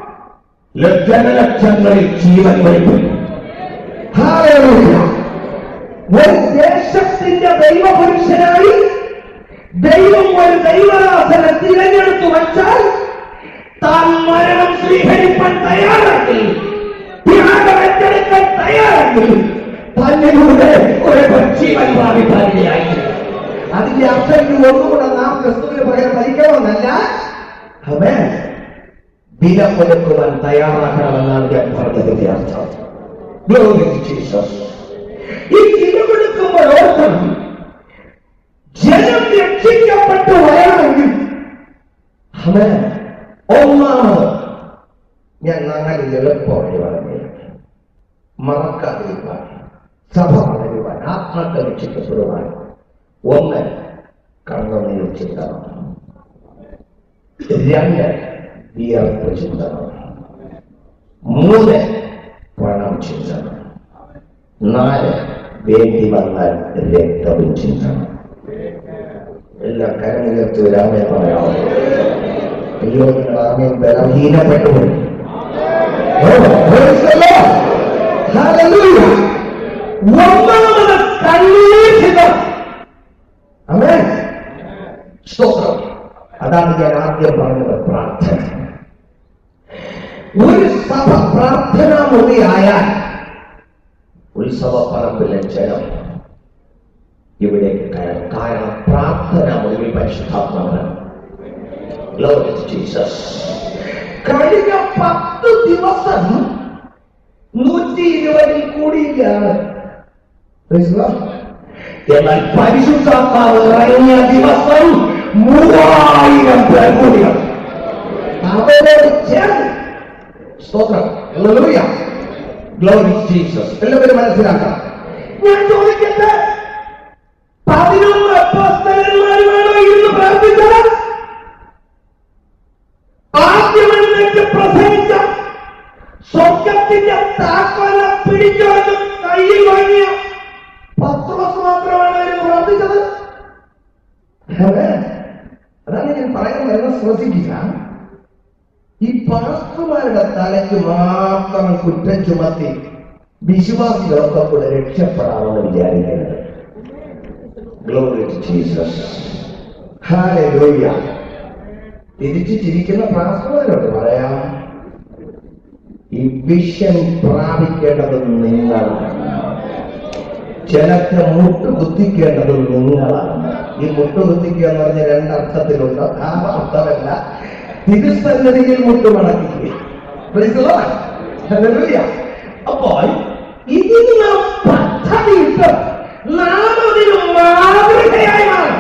ലക്ഷണലക്ഷങ്ങളിൽ ജീവൻ വെളിപ്പെട്ടു Hallelujah. ഒരു ദേശത്തിന്റെ ദൈവപുരുഷനായി ദൈവം ഒരു ദൈവദാസനെ തിരഞ്ഞെടുത്തു വച്ചാൽ താൻ മരണം സ്വീകരിക്കാൻ തയ്യാറാക്കി ത്യാഗമെടുക്കാൻ തയ്യാറാക്കി തന്നിലൂടെ ഒരു ജീവൻ പ്രാപിക്കാനിടയായി അതിന്റെ അർത്ഥം ഇനി ഒന്നുകൂടെ നാം ക്രിസ്തുവിന് പകരം മരിക്കണമെന്നല്ല അവൻ വില കൊടുക്കുവാൻ തയ്യാറാക്കണമെന്നാണ് ഞാൻ പറഞ്ഞതിന്റെ അർത്ഥം Glory to Jesus. ഈ വിലകൊടുക്കുമ്പോൾ ഓർക്കണം ജനം രക്ഷിക്കപ്പെട്ടു വരണമെങ്കിൽ അവൻ ഒന്നാമത് ഞാൻ നാല് എളുപ്പമായി പറഞ്ഞു മറക്കാതിരിക്കാൻ സഭ വളരുവാൻ ആത്മാക്കൾ രക്ഷിക്കപ്പെടുവാൻ ഒന്ന് കണ്ണുനീർ ചിന്തണം രണ്ട് വിയർപ്പ് ചിന്തണം മൂന്ന് പണം ചിന്തണം നാല് വേണ്ടി വന്നാൽ രക്തവും ചിന്തണം എല്ലാം കരമുയർത്തി ഒരാമെ പറയാമോ അയ്യോ നിങ്ങൾ ആമയും ബലഹീനപ്പെട്ടു പോയി. ഓ, praise the Lord. Hallelujah. ഒന്നാമത് കണ്ണീർ ചിന്തണം അമേ സ്തോത്രം അതാണ് ഞാൻ ആദ്യം പറഞ്ഞത് പ്രാർത്ഥന ഒരു സഭ പ്രാർത്ഥനാ മുറിയായാൽ ഉത്സവ പറമ്പിലെ ജനം ഇവിടേക്ക് കയറും കാരണം പ്രാർത്ഥന മുറിവിൽ പരിശുദ്ധാത്മാവാണ് Glory to Jesus. കഴിഞ്ഞ പത്ത് ദിവസം നൂറ്റി ഇരുപതിൽ കൂടിയില്ലാണ് Praise the Lord. എന്നാൽ പരിശുദ്ധാത്മാവ് ഇറങ്ങിയ ദിവസം മൂവായിരം പേർ കൂടിയാണ് അവരോട് ചേർന്ന് സ്തോത്രം Hallelujah. Glory to Jesus. എല്ലാവരും മനസ്സിലാക്കാം ഞാൻ ചോദിക്കട്ടെ പതിനൊന്ന് അപ്പോസ്തലന്മാരുമാണോ ഇന്ന് പ്രാർത്ഥിച്ചത് ആദ്യം എഴുന്നേറ്റ് പ്രസംഗിച്ച സ്വർഗത്തിന്റെ താക്കോല പിടിച്ചോന്ന് കയ്യിൽ വാങ്ങിയ പത്രോസ് മാത്രമാണ് ഇന്ന് പ്രാർത്ഥിച്ചത് Amen. ഞാൻ പറയുന്നത് ശ്രദ്ധിക്കുക ഈ പാസ്റ്റർമാരുടെ തലയ്ക്ക് മാത്രം കുറ്റം ചുമത്തി വിശ്വാസികളൊക്കെ കൂടെ രക്ഷപ്പെടാമെന്ന് വിചാരിക്കരുത് ഗ്ലോറി ടു ജീസസ് ഹാലൂയ തിരിച്ചു ചിരിക്കുന്ന പാസ്റ്റർമാരോട് പറയാം ഈ വിഷൻ പ്രാപിക്കേണ്ടത് നിങ്ങളാണ് ചിലക്ക് മുട്ട് കുത്തിക്കേണ്ടത് നിങ്ങളാണ് ഈ മുട്ട് കുത്തിക്കുക എന്ന് പറഞ്ഞ രണ്ടർത്ഥത്തിലുണ്ട് ആ അർത്ഥമല്ല തിരുസന്നിധിയിൽ മുട്ട് മടക്കുക Praise the Lord. Hallelujah. അപ്പോൾ ഇതിന് പദ്ധതിയിട്ട് നാം അതിന് മാതൃകയായി മാറും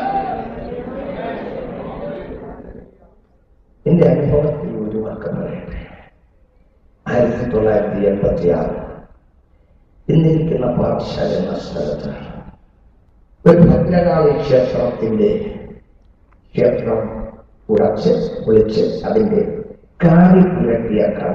എന്റെ അനുഭവത്തിൽ ഒരു വാക്ക് പറയട്ടെ ആയിരത്തി തൊള്ളായിരത്തി എൺപത്തി ആറ് ഇന്നിരിക്കുന്ന പാഠശാല എന്ന സ്ഥലത്ത് ഒരു ഭദ്രകാളി ക്ഷേത്രത്തിന്റെ ക്ഷേത്രം ഉടച്ച് വിളിച്ച് അതിന്റെ കാറി പുരട്ടിയ കട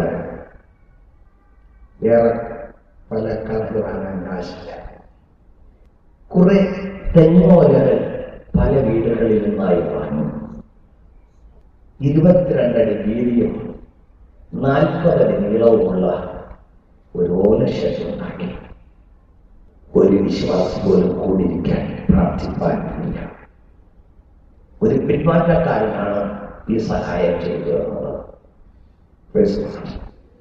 വേറെ പല കടകൾ വാങ്ങാൻ ആശില്ല കുറെ തെങ്ങോലകൾ പല വീടുകളിൽ നിന്നായി വാങ്ങി ഇരുപത്തിരണ്ടടി വീതിയും നാൽപ്പതടി നീളവുമുള്ള ഒരു ഓലശേഷം ഉണ്ടാക്കി ഒരു വിശ്വാസി പോലും കൂടിയിരിക്കാൻ പ്രാർത്ഥിപ്പാനില്ല ഒരു പിന്മാറ്റക്കാരനാണ് ഈ സഹായം ചെയ്തു തന്നത് Praise the Lord.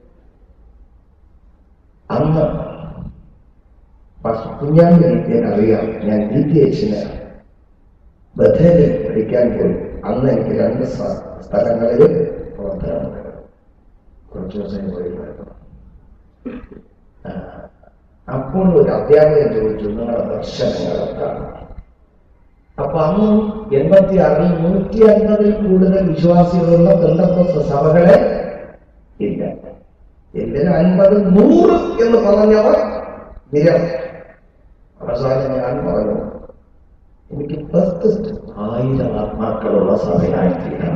അന്ന് കുഞ്ഞാണ്ട് എനിക്ക് അറിയാം ഞാൻ ഡി ടി എച്ചിന് ബഥേലിൽ പഠിക്കാൻ പോയി അന്ന് എനിക്ക് രണ്ട് സ്ഥ- സ്ഥലങ്ങളിൽ പ്രവർത്തനം കുറച്ച് ദിവസം പോയിരുന്നു ആ, അപ്പോൾ ഒരു അധ്യാപകൻ ചോദിച്ചു നിങ്ങളുടെ ദർശനങ്ങൾ എന്താണ് അപ്പൊ അന്ന് എൺപത്തി ആറിൽ നൂറ്റി അൻപതിൽ കൂടുതൽ വിശ്വാസികളുള്ള ബന്ധപ്പെട്ട സഭകളെ ഇല്ല എന്തിന് അൻപത് നൂറ് എന്ന് പറഞ്ഞവർ നിരം അവസാനം ഞാൻ പറഞ്ഞു എനിക്ക് ഫസ്റ്റ് ആയിരം ആത്മാക്കളുള്ള സഭയായി തീരണം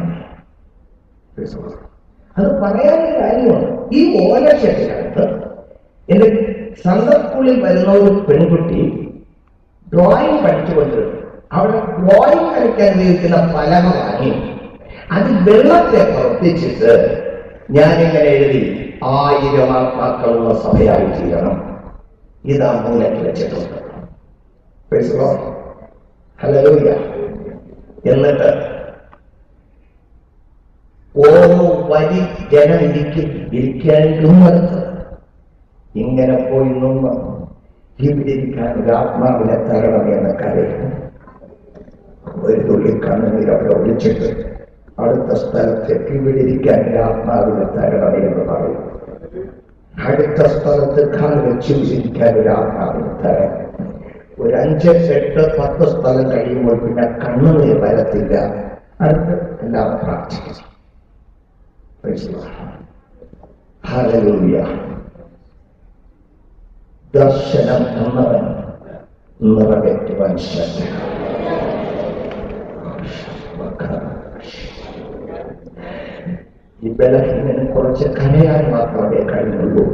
അത് പറയാനൊരു കാര്യമാണ് ഈ ഓലക്ഷേത്രത്ത് എന്റെ സൺഡേ സ്കൂളിൽ വരുന്ന ഒരു പെൺകുട്ടി ഡ്രോയിങ് പഠിച്ചുകൊണ്ടിരുന്നു അവിടെ ഡ്രോയിങ് വരയ്ക്കാൻ ഉപയോഗിക്കുന്ന പലക വാങ്ങി അത് വെള്ളത്തെ പ്രവർത്തിച്ചിട്ട് ഞാനിങ്ങനെ എഴുതി ആയിരം ആത്മാക്കളുള്ള സഭയായി തീരണം ഇതാ മൂലയ്ക്ക് വെച്ചിട്ടുണ്ട് Praise the Lord. Hallelujah. എന്നിട്ട് ഓരോ വരി ജനം ഇരിക്കും ഇരിക്കാനിരുന്നിടത്ത് ഇങ്ങനെ പോയി നിന്ന് ഇവിടെ ഇരിക്കാൻ ഒരു ആത്മാവിനെ തരണം എന്ന് കരയും ഒരു തുള്ളി കണ്ണുനീർ അവിടെ ഒളിച്ചിട്ട് അടുത്ത സ്ഥലത്തേക്ക് ഇവിടെ ഇരിക്കാൻ ഒരു ആത്മാവിനെ തരണം എന്ന് പറയും അടുത്ത സ്ഥലത്ത് കാൽ വെച്ച് ഇരിക്കാൻ ഒരു ആത്മാവിനെ തരണം ഒരു അഞ്ച് എട്ട് പത്ത് സ്ഥലം കഴിയുമ്പോൾ പിന്നെ കണ്ണുനീർ വരത്തില്ല അടുത്ത് എല്ലാം പ്രാർത്ഥിക്കും Praise the Lord. Hallelujah. ദർശനം എന്നവൻ നിറവേറ്റുവാൻ ശ്രദ്ധ ഈ ബലഹീനന് കുറച്ച് കരയാൻ മാത്രമേ കഴിഞ്ഞുള്ളൂ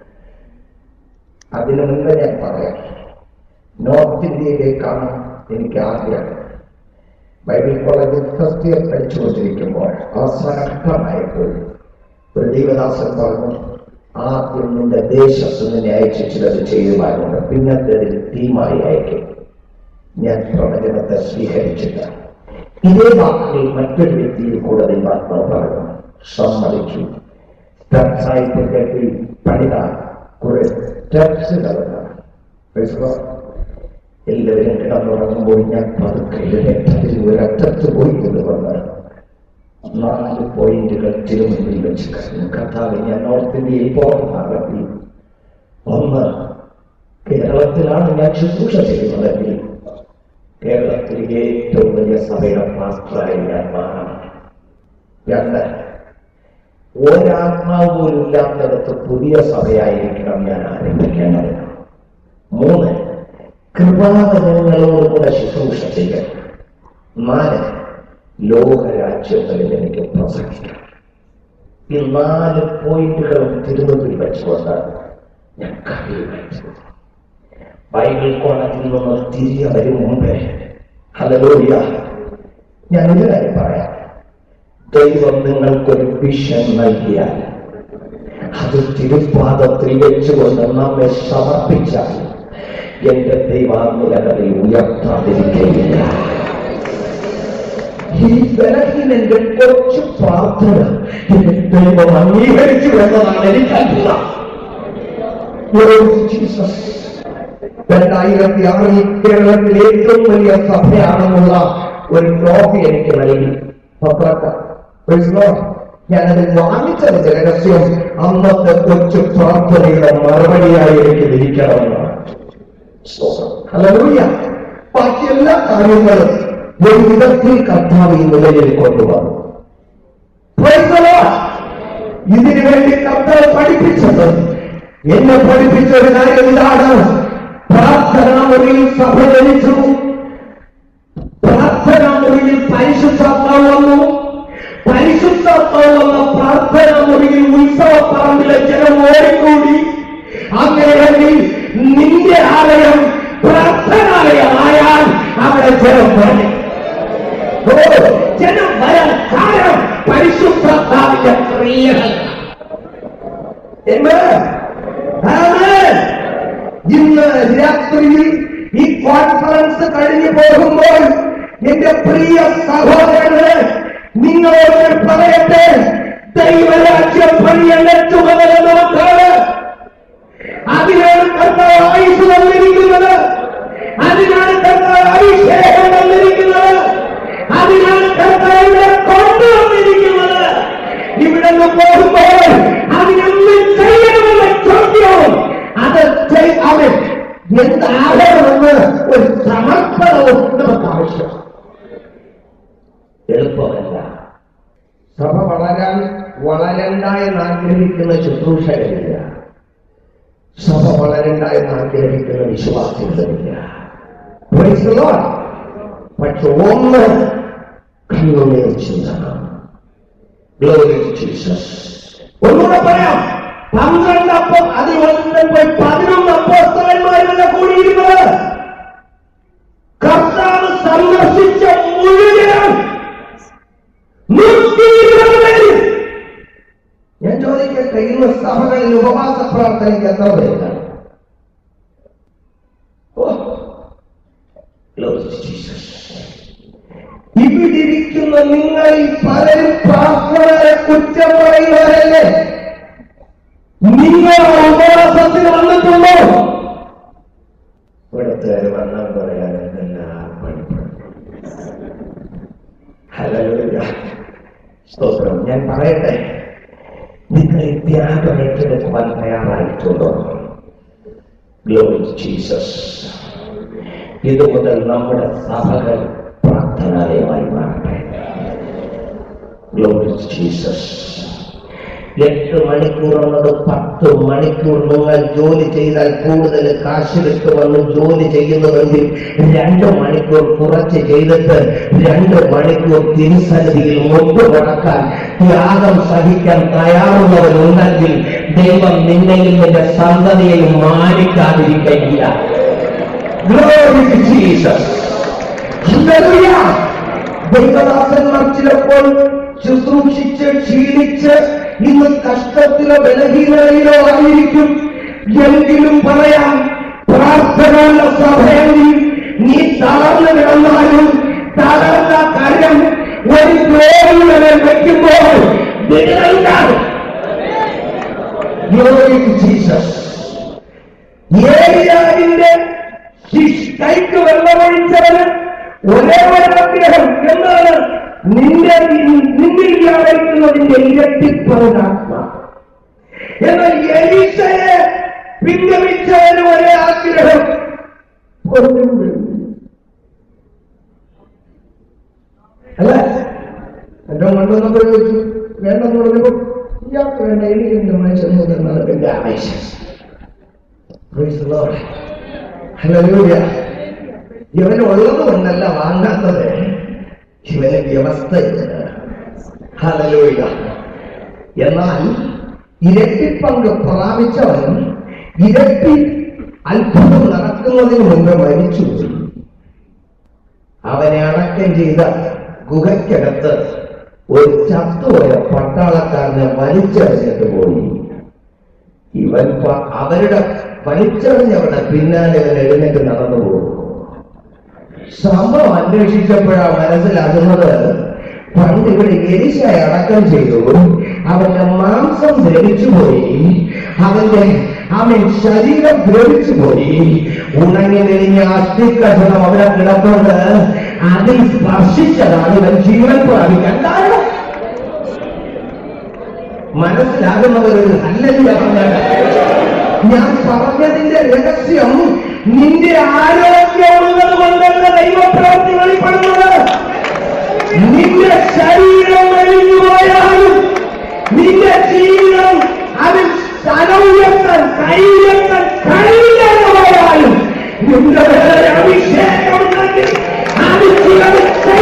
അതിനു മുമ്പ് ഞാൻ പറയാം നോർത്ത് ഇന്ത്യയിലേക്കാണ് എനിക്ക് ആഗ്രഹം ബൈബിൾ കോളേജിൽ ഫസ്റ്റ് ഇയർ പഠിച്ചുകൊണ്ടിരിക്കുമ്പോൾ അവസാന ഘട്ടമായപ്പോൾ ഒരു ദൈവദാസൻ പറഞ്ഞു ആദ്യം നിന്റെ ദേശത്ത് നിന്നെ അയച്ച് ചിലത് ചെയ്യുമായിരുന്നു പിന്നത്തേതിൽ ടീമായി അയക്കും ഞാൻ പ്രവചനത്തെ സ്വീകരിച്ചില്ല ഇതേ വാക്കുകൾ മറ്റൊരു വ്യക്തിയിൽ കൂടെ ദൈവാത്മാവ് പറഞ്ഞു സമ്മതിച്ചു സ്റ്റെപ്സായി കെട്ടി പണിത കുറെ സ്റ്റെപ്സുകളുണ്ട് Praise the Lord. എല്ലാവരും കിടന്നുറങ്ങുമ്പോൾ ഞാൻ പതുക്കെ എഴുന്നേറ്റതിൽ ഒരറ്റത്ത് പോയി എന്ന് പറഞ്ഞ് നാല് പോയിന്റുകൾ തിരുമുമ്പിൽ വെച്ച് കഴിഞ്ഞു കർത്താവ് ഞാൻ നോർത്ത് ഇന്ത്യയിൽ പോകുന്നതാകത്തി ഒന്ന് കേരളത്തിലാണ് ഞാൻ ശുശ്രൂഷ ചെയ്യുന്നതെങ്കിൽ കേരളത്തിൽ ഏറ്റവും വലിയ സഭയുടെ പാസ്റ്ററായി ഞാൻ മാറണം രണ്ട് ഒരാത്മാവ് പോലും ഇല്ലാത്തിടത്ത് പുതിയ സഭയായിരിക്കണം ഞാൻ ആരംഭിക്കേണ്ടത് മൂന്ന് കൃപാവചനങ്ങളോടുകൂടെ ശുശ്രൂഷ ചെയ്യണം നാല് ലോകരാജ്യങ്ങളിൽ എനിക്ക് പ്രസംഗിക്കണം ഈ നാല് പോയിന്റുകളും തിരുമുമ്പിൽ വെച്ചുകൊണ്ട് ഞാൻ കഴിയുമായിരുന്നു ബൈബിൾ കോണത്തിൽ നിന്ന് തിരികെ വരും മുമ്പേ ഹലലോയ ഞാൻ ഒരു കാര്യം പറയാം ദൈവം നിങ്ങൾക്കൊരു വിഷൻ നൽകിയാൽ അത് തിരുപ്പാദത്തിൽ വെച്ചുകൊണ്ട് നമ്മെ സമർപ്പിച്ചാൽ എന്റെ ദൈവാനുലകളിൽ ഉയർത്താതിരിക്കുകയില്ല ഈ ബലഹീനന്റെ കൊച്ചു പ്രാർത്ഥന എന്റെ ദൈവം അംഗീകരിച്ചു എന്നതാണ് എനിക്ക് അത്ഭുതം Lord Jesus. രണ്ടായിരത്തി ആറിൽ കേരളത്തിലെ ഏറ്റവും വലിയ സഭയാണെന്നുള്ള ഒരു ട്രോഫി എനിക്ക് നൽകി പത്രക്ക Praise God. ഞാനത് വാങ്ങിച്ചതിന്റെ രഹസ്യം അന്നത്തെ കൊച്ചു പ്രാർത്ഥനയുടെ മറുപടിയായി എനിക്ക് ലഭിക്കണമെന്നാണ് ഹല്ലേലൂയ ബാക്കി എല്ലാ കാര്യങ്ങളും ഒരു വിധത്തിൽ കർത്താവ് ഈ നിലയിൽ കൊണ്ടുവന്നു Praise the Lord. ഇതിനു വേണ്ടി കർത്താവ് പഠിപ്പിച്ചത് എന്നെ പഠിപ്പിച്ച ഒരു കാര്യം ഇതാണ് പ്രാർത്ഥനാ മുറിയിൽ സഭ ജനിച്ചു പ്രാർത്ഥനാ മുറിയിൽ പരിശുദ്ധാത്മാവ് വന്നു പരിശുദ്ധാത്മാവ് വന്ന പ്രാർത്ഥനാ മുറിയിൽ ഉത്സവപ്പറമ്പിലെ ജനം ഓടിക്കൂടി അങ്ങനെയെങ്കിൽ നിന്റെ ആലയം പ്രാർത്ഥനാലയമായാൽ അവിടെ ജനം വരും ഓ, ജനം വരാൻ കാരണം പരിശുദ്ധാത്മാവിന്റെ ക്രിയകൾ Amen. Amen. ഇന്ന് രാത്രിയിൽ ഈ കോൺഫറൻസ് കഴിഞ്ഞു പോകുമ്പോൾ എന്റെ പ്രിയ സഹോദരങ്ങളെ നിങ്ങളോട് ഞാൻ പറയട്ടെ ദൈവരാജ്യം പണിയല്ല ചുമതല നമുക്കാണ് അതിനാണ് കർത്താവ് ആയുസ് തന്നിരിക്കുന്നത് അതിനാണ് കർത്താവ് അഭിഷേകം തന്നിരിക്കുന്നത് അതിനാണ് കർത്താവ് ഇവിടെ കൊണ്ടുവന്നിരിക്കുന്നത് ഇവിടെ നിന്ന് പോകുമ്പോൾ അതിനൊന്നും ചെയ്യണമെന്ന ചോദ്യവും അത് ചെയ്- അവൻ എന്താകണമെന്ന് ഒരു സമർപ്പണവും നമുക്ക് ആവശ്യമാണ് എളുപ്പമല്ല സഭ വളരാൻ വളരണ്ട എന്ന് ആഗ്രഹിക്കുന്ന ശുശ്രൂഷകരില്ല സഭ വളരണ്ട എന്ന് ആഗ്രഹിക്കുന്ന വിശ്വാസികളില്ല Praise the Lord. പക്ഷെ ഒന്ന് കണ്ണുനീർ ചിന്തണം Glory to Jesus. ഒന്നുകൂടെ പറയാം പന്ത്രണ്ട് അപ്പോ അതിൽ ഒന്നും പോയി പതിനൊന്ന് അപ്പോസ്തലന്മാരല്ല കൂടിയിരുന്നത് കർത്താവ് സന്ദർശിച്ച മുഴുവൻ നൂറ്റി ഇരുപത് പേര് ഞാൻ ചോദിക്കട്ടെ ഇന്ന് സഭകളിൽ ഉപവാസ പ്രാർത്ഥനയ്ക്ക് എത്ര പേരുണ്ട് ഓ, Glory to Jesus. ഇവിടിരിക്കുന്ന നിങ്ങൾ ഈ പലരും പ്രാർത്ഥനയെ കുറ്റം പറയുന്നവരല്ലേ നിങ്ങൾ ഉപവാസത്തിന് വന്നിട്ടുണ്ടോ ഇവിടുത്തെ വണ്ണം പറയാൻ എന്തെല്ലാം ഹല്ലേലൂയ സ്തോത്രം ഞാൻ പറയട്ടെ നിങ്ങൾ ഈ ത്യാഗം ഏറ്റെടുക്കുവാൻ തയ്യാറായിട്ടുണ്ടോ ഗ്ലോറി ജീസസ് ഇത് മുതൽ നമ്മുടെ സഭകൾ പ്രാർത്ഥനാലയമായി മാറട്ടെ ഗ്ലോറി ജീസസ് എട്ട് മണിക്കൂർ എന്നത് പത്ത് മണിക്കൂർ നിങ്ങൾ ജോലി ചെയ്താൽ കൂടുതൽ കാശ് കിട്ടുമെന്ന് ജോലി ചെയ്യുന്നതെങ്കിൽ രണ്ട് മണിക്കൂർ കുറച്ച് ചെയ്തിട്ട് രണ്ട് മണിക്കൂർ തിരുസന്നിധിയിൽ മുമ്പ് മുടക്കാൻ ത്യാഗം സഹിക്കാൻ തയ്യാറുള്ളവരുണ്ടെങ്കിൽ ദൈവം നിന്നെയും നിന്റെ സന്തതിയെയും മാനിക്കാതിരിക്കില്ല Glory to Jesus. Hallelujah. ദൈവദാസന്മാർ ചിലപ്പോൾ ശുശ്രൂഷിച്ച് ക്ഷീണിച്ച് ഇന്ന് കഷ്ടത്തിലോ ബലഹീനതയിലോ ആയിരിക്കും എങ്കിലും പറയാം പ്രാർത്ഥനയുള്ള സഭയെങ്കിൽ നീ തളർന്നു കിടന്നാലും തളർന്ന കരം ഒരു ഗ്ലോറിയുടെ വയ്ക്കുമ്പോൾ വിടലുണ്ടാകും Glory to Jesus. ഏലിയാവിന്റെ ശിഷ് കൈക്ക് വെള്ളമൊഴിച്ചവന് ഒരേ ഒരു ആഗ്രഹം എന്താണ് നിന്റെ നിന്നിൽ വ്യാപരിക്കുന്നതിന്റെ ഇരട്ടിപ്പവനാത്മ എന്നാൽ എലീശയെ പിൻഗമിച്ചവന് ഒരേ ആഗ്രഹം പൊന്നുണ്ട്. അല്ല എന്റെ മണ്ടൊന്നൊക്കെ ചോദിച്ചു വേണ്ടെന്ന് പറഞ്ഞപ്പോ ഇയാൾക്ക് വേണ്ട എനിക്ക് എന്റെ മനുഷ്യൻ തന്നത് എന്റെ ആവേശം Praise the Lord. Hallelujah. ഇവന് ഉള്ളത് കൊണ്ടല്ല വാങ്ങാത്തത് ഇവന് വ്യവസ്ഥയുണ്ട് ഹലലൂയ എന്നാൽ ഇരട്ടിപ്പങ്ക് പ്രാപിച്ചവൻ ഇരട്ടി അത്ഭുതം നടക്കുന്നതിന് മുമ്പ് മരിച്ചു അവനെ അടക്കം ചെയ്ത ഗുഹയ്ക്കകത്ത് ഒരു ചത്തുപോയ പട്ടാളക്കാരനെ വലിച്ചെറിഞ്ഞിട്ട് പോയി ഇവൻ പ- അവരുടെ വലിച്ചെറിഞ്ഞവരുടെ പിന്നാലെ ഇവൻ എഴുന്നേറ്റ് നടന്നു പോകും സംഭവം അന്വേഷിച്ചപ്പോഴാ മനസ്സിലാകുന്നത് പണ്ട് ഇവിടെ എരിശായി അടക്കം ചെയ്തു അവന്റെ മാംസം ദ്രവിച്ചുപോയി അവന്റെ അവൻ ശരീരം ദ്രവിച്ചുപോയി ഉണങ്ങി നെളിഞ്ഞ അസ്ഥിക്കഷണം അവിടെ കിടപ്പുണ്ട് അതിൽ സ്പർശിച്ചതാണ് ഇവൻ ജീവൻ പ്രാപിക്കാൻ കാരണം മനസ്സിലാകുന്നവർ ഒരു ഹല്ലേലൂയ പറഞ്ഞാൽ ഞാൻ പറഞ്ഞതിന്റെ രഹസ്യം നിന്റെ ആരോഗ്യമുള്ളത് കൊണ്ടല്ല ദൈവപ്രവൃത്തി വെളിപ്പെടുന്നത് നിന്റെ ശരീരം മെലിഞ്ഞു പോയാലും നിന്റെ ജീവിതം അതിൽ സ്ഥലമുയർത്താൻ കൈയുയർത്താൻ കഴിയില്ലെന്ന് പോയാലും നിന്റെ വേറെ അഭിഷേകമുണ്ടെങ്കിൽ അത് ചിലത്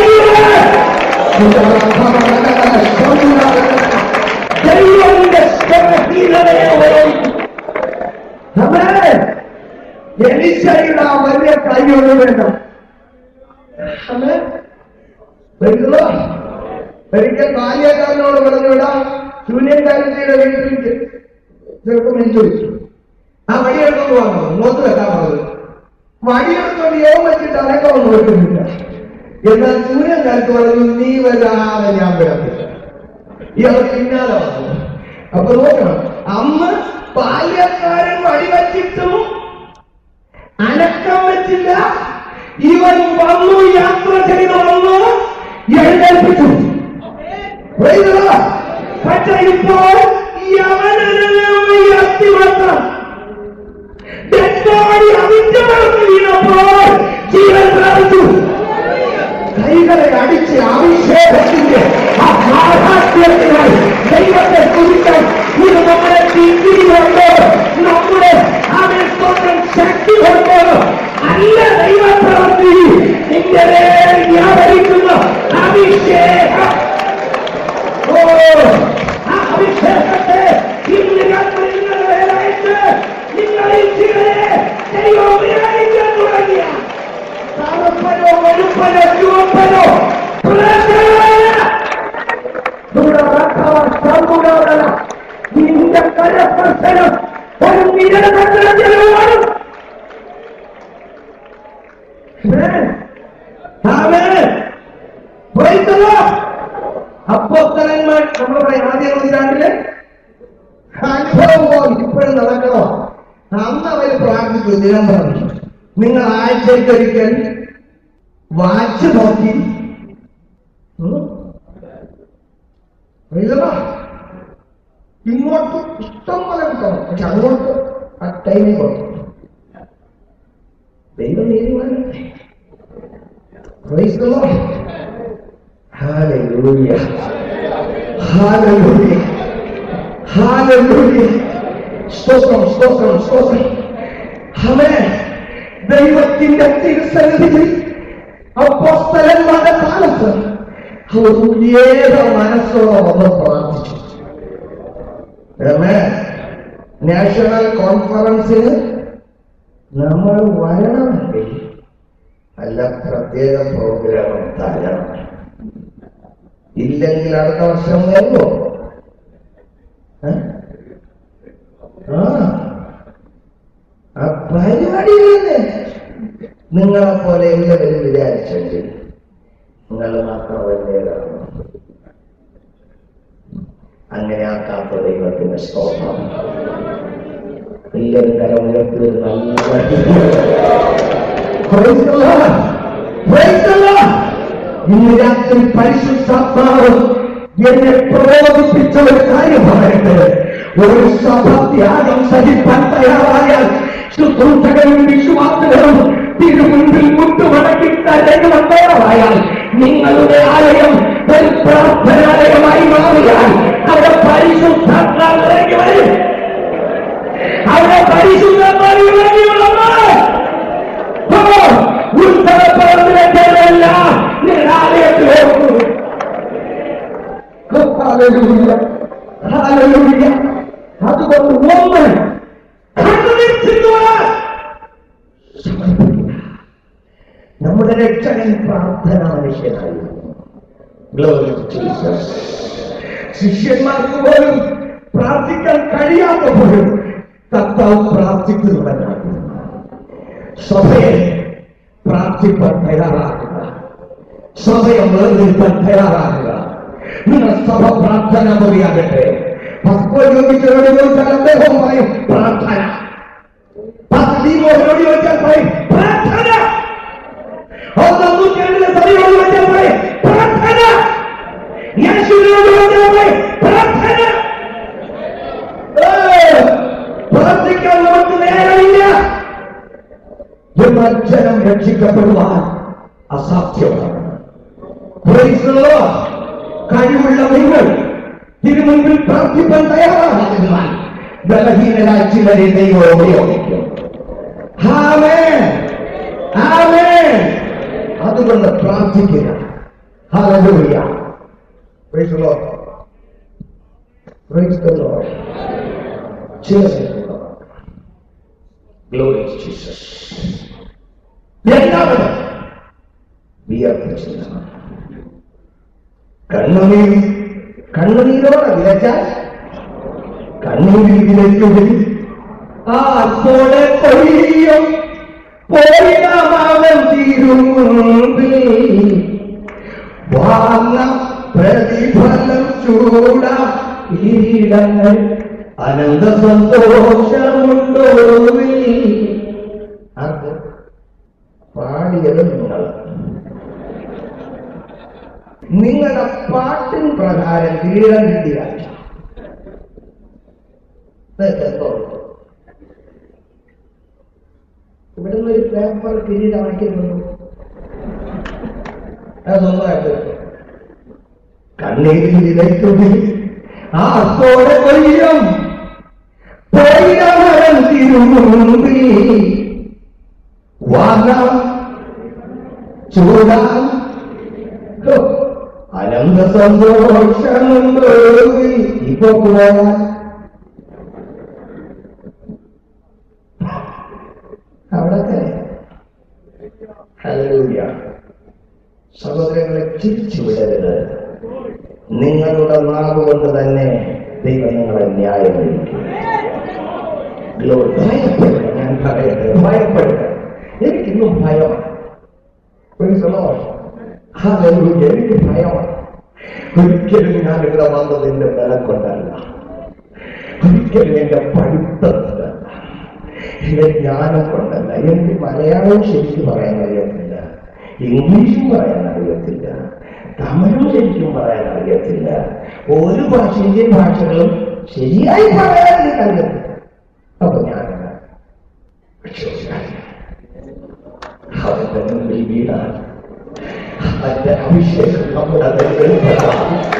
ചെയ്യുക ദൈവത്തിന്റെ സ്നേഹീനതയെ ഉപയോഗിക്കും നമ്മളെ എലിശയുടെ ആ വലിയ കൈയൊന്നും വേണ്ട അമ്മേ, വരുന്നോ? ഒരിക്കൽ ബാല്യക്കാരനോട് പറഞ്ഞു വിടാം ശൂന്യക്കാരത്തിയുടെ വീട്ടിലേക്ക് ചെറുപ്പം ചോദിച്ചു ആ വടിയെടുത്തോണ്ട് വന്നു നോത്ത് വെക്കാൻ പറഞ്ഞു വടിയെടുത്തോണ്ട് യോഗം വെച്ചിട്ട് അനക്കമൊന്നും വെക്കുന്നില്ല എന്നാൽ സൂര്യൻകാലത്ത് പറഞ്ഞു നീ വരാതെ ഞാൻ വിടത്തില്ല ഇയാൾ പിന്നാലെ വന്നു അപ്പൊ നോക്കണം അമ്മ ബാല്യക്കാരൻ വടിവച്ചിട്ടും അനക്കം വെച്ചില്ല ഇവൻ വന്നു യാത്ര ചെയ്ത് വന്നു എഴുന്നേൽപ്പിച്ചു Praise the Lord. പക്ഷെ ഇപ്പോൾ യവനത്തി മാത്രം ഡെഡ്ബോഡി അതിന്റെ പുറത്ത് വീണപ്പോൾ ജീവൻ പ്രാപിച്ചു കൈകളെ അടിച്ച് അഭിഷേകത്തിന്റെ ആ മാഹാത്മ്യത്തിനായി ദൈവത്തെ കുറിക്കാൻ ഇത് നമ്മുടെ തിരിഞ്ഞു കൊണ്ട് നമ്മുടെ അവൻ സ്വന്തം ശക്തി കൊണ്ട് അല്ല ദൈവപ്രവൃത്തി നിന്റെ മേൽ വ്യാപരിക്കുന്ന അഭിഷേകം ഓ ആ അഭിഷേകത്തെ ഇന്ന് രാത്രി നിങ്ങളുടെ മേലായിട്ട് നിങ്ങളിൽ ചിലരെ ദൈവം ഉപയോഗിക്കാൻ തുടങ്ങിയ കറുപ്പനോ വെളുപ്പനോ ചുവപ്പനോ നിന്റെ കരസ്പർശനം ഒരു നിരന്തര ജലമാണ് അപ്പോസ്തലന്മാർ നമ്മൾ പറയും ആദ്യ നൂറ്റാണ്ടില് അനുഭവം പോലെ ഇപ്പോഴും നടക്കണോ അന്ന് അവര് പ്രാർത്ഥിച്ചു ദിനം പറഞ്ഞു നിങ്ങൾ ആഴ്ചയ്ക്കൊരിക്കൽ വാച്ച് നോക്കി ഉം. അറിയില്ലല്ലോ? ഇങ്ങോട്ട് ഇഷ്ടം പോലെ കിട്ടണം പക്ഷെ അങ്ങോട്ട് ആ ടൈമിൽ കൊടുക്കും ദൈവം നീതിമാനല്ലേ Praise the Lord. Hallelujah. Hallelujah. Hallelujah. സ്തോത്രം സ്തോത്രം സ്തോത്രം അവൻ ദൈവത്തിന്റെ തിരുസന്നിധിയിൽ അപ്പോസ്തലന്മാരുടെ കാലത്ത് അവർ ഏക മനസ്സോടെ വന്ന് പ്രാർത്ഥിച്ചു Amen. നാഷണൽ കോൺഫറൻസിന് നമ്മൾ വരണമെങ്കിൽ അല്ല പ്രത്യേക പ്രോഗ്രാം തരണം ഇല്ലെങ്കിൽ അടുത്ത വർഷം വരുമോ ഏ? ആ ആ പരിപാടിയില്ലെന്ന് നിങ്ങളെ പോലെ എല്ലാവരും വിചാരിച്ചെങ്കിൽ നിങ്ങൾ മാത്രം വലിയതാണ് അങ്ങനെ ആക്കാത്ത ദൈവത്തിന്റെ സ്തോത്രം എല്ലാവരും കരമുയർത്തി ഒരു Praise the Lord. Praise the Lord. ഇന്ന് രാത്രി പരിശുദ്ധാത്മാവ് എന്നെ പ്രബോധിപ്പിച്ച ഒരു കാര്യം പറയട്ടെ ഒരു സഭ ത്യാഗം സഹിപ്പാൻ തയ്യാറായാൽ ശുശ്രൂഷകരും വിശ്വാസികളും തിരുമുൻപിൽ മുട്ടുമടക്കി തരയുവാൻ തയ്യാറായാൽ നിങ്ങളുടെ ആലയം ഒരു പ്രാർത്ഥനാലയമായി മാറിയാൽ അവിടെ പരിശുദ്ധാത്മാവ് ഇറങ്ങി വരും അവിടെ പരിശുദ്ധാത്മാവ് ഇറങ്ങി വന്നാൽ ഉത്സവപ്രവർത്തനത്തിലല്ല നിങ്ങൾ ആലയത്തിലേക്ക് Hallelujah. Hallelujah. അതുകൊണ്ട് ഒന്ന് കണ്ണുനിർത്തുവാൻ സമർപ്പിക്കുക. നമ്മുടെ രക്ഷകൻ പ്രാർത്ഥന മനുഷ്യനായിരുന്നു Glory to Jesus. ശിഷ്യന്മാർക്ക് പോലും പ്രാർത്ഥിക്കാൻ കഴിയാത്തപ്പോഴും കർത്താവ് പ്രാർത്ഥിക്കുന്നവനാകുന്നു സഭയെ പ്രാർത്ഥിപ്പാൻ തയ്യാറാക്കുക സഭയെ വേർതിരിപ്പാൻ തയ്യാറാകുക നിങ്ങൾ സഭ പ്രാർത്ഥന മതിയാകട്ടെ പക്വയോഗിച്ചവരോട് ചോദിച്ചാൽ അദ്ദേഹം പറയും പ്രാർത്ഥന പത്നിമോഹനോട് ചോദിച്ചാൽ പറയും പ്രാർത്ഥന ഒന്നാം നൂറ്റാണ്ടിലെ സഭയോട് ചോദിച്ചാൽ പറയും പ്രാർത്ഥന യേശുവിനോട് ചോദിച്ചാൽ പറയും പ്രാർത്ഥന ഏ, പ്രാർത്ഥിക്കാൻ നമുക്ക് നേരമില്ല എന്നാൽ ജനം രക്ഷിക്കപ്പെടുവാൻ അസാധ്യമാണ് Praise the Lord. കഴിവുള്ള നിങ്ങൾ തിരുമുൻപിൽ പ്രാർത്ഥിപ്പാൻ തയ്യാറാകുന്നാൽ ബലഹീനരായ ചിലരെ ദൈവം ഉപയോഗിക്കും ആമേൻ. ആമേൻ. അതുകൊണ്ട് പ്രാർത്ഥിക്കുക ഹല്ലേലൂയ Praise the Lord. Praise the Lord. Cheers. Glory to Jesus. രണ്ടാമത് വിയർപ്പിച്ചില്ല കണ്ണുനീർ കണ്ണുനീരോടെ വിതച്ചാൽ കണ്ണുനീർ വിതയ്ക്കുകയും ആ അത്തോടെ പൊഴിയും പോയിടാമാവൻ തിരുമുമ്പിൽ വാങ്ങ പ്രതിഫലം ചൂട ഇടങ്ങൾ അനന്ത സന്തോഷമുണ്ടോ അത് പാടിയത് നിങ്ങൾ നിങ്ങളുടെ പാട്ടിൻ പ്രകാരം കിരീടം കിട്ടിയാൽ നിങ്ങൾക്ക് എന്തോ ഇവിടുന്ന് ഒരു പേപ്പർ കിരീടം അയക്കുന്നു അത് സ്വന്തമായിട്ട് കണ്ണീരിൽ വിതയ്ക്കുകയും ആ അത്തോടെ കൊയ്യും പൊയ്യവൻ തിരുമുമ്പിൽ വാങ്ങാം ചൂടാം ഹോ, അനന്ത സന്തോഷമുണ്ട് ഇപ്പൊ പോയാൽ അവിടത്തെ ഹല്ലേലൂയ സഹോദരങ്ങളെ തിരിച്ചു വിടരുത് നിങ്ങളുടെ നാവ് കൊണ്ട് തന്നെ ദൈവം നിങ്ങളെ ന്യായം വിധിക്കും Glory. ഭയപ്പെടുക ഞാൻ പറയട്ടെ ഭയപ്പെടുക എനിക്കിന്നും ഭയമാണ് Praise the Lord. Hallelujah. എനിക്ക് ഭയമാണ് ഒരിക്കലും ഞാൻ ഇവിടെ വന്നത് എന്റെ ബലം കൊണ്ടല്ല ഒരിക്കലും എന്റെ പഠിത്തത്തിലല്ല എന്റെ ജ്ഞാനം കൊണ്ടല്ല എനിക്ക് മലയാളവും ശരിക്കും പറയാൻ അറിയത്തില്ല ഇംഗ്ലീഷും പറയാൻ അറിയത്തില്ല തമിഴും ശരിക്കും പറയാൻ അറിയത്തില്ല ഒരു ഭാഷ ഇന്ത്യൻ ഭാഷകളും ശരിയായി പറയാൻ എനിക്ക് അറിയത്തില്ല അപ്പൊ ഞാൻ വിശ്വസിക്കാറില്ല അവന്റെ മുമ്പിൽ വീണാൽ അവന്റെ അഭിഷേകം നമ്മുടെ വെളിപ്പെടുത്താം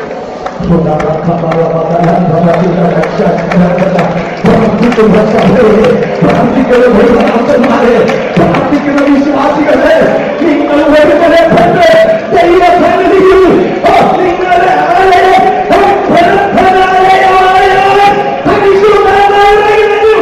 പ്രാർത്ഥിക്കുന്ന ഭൂതനാഥന്മാരെ പ്രാർത്ഥിക്കുന്ന വിശ്വാസികളെ നിങ്ങൾ ഒരുപോലെ ദൈവസന്നിധിയിൽ ഓ, നിങ്ങളുടെ ആലയം ഓ, പ്രാർത്ഥനാലയമായ പരിശുദ്ധാലയമായിരുന്നു.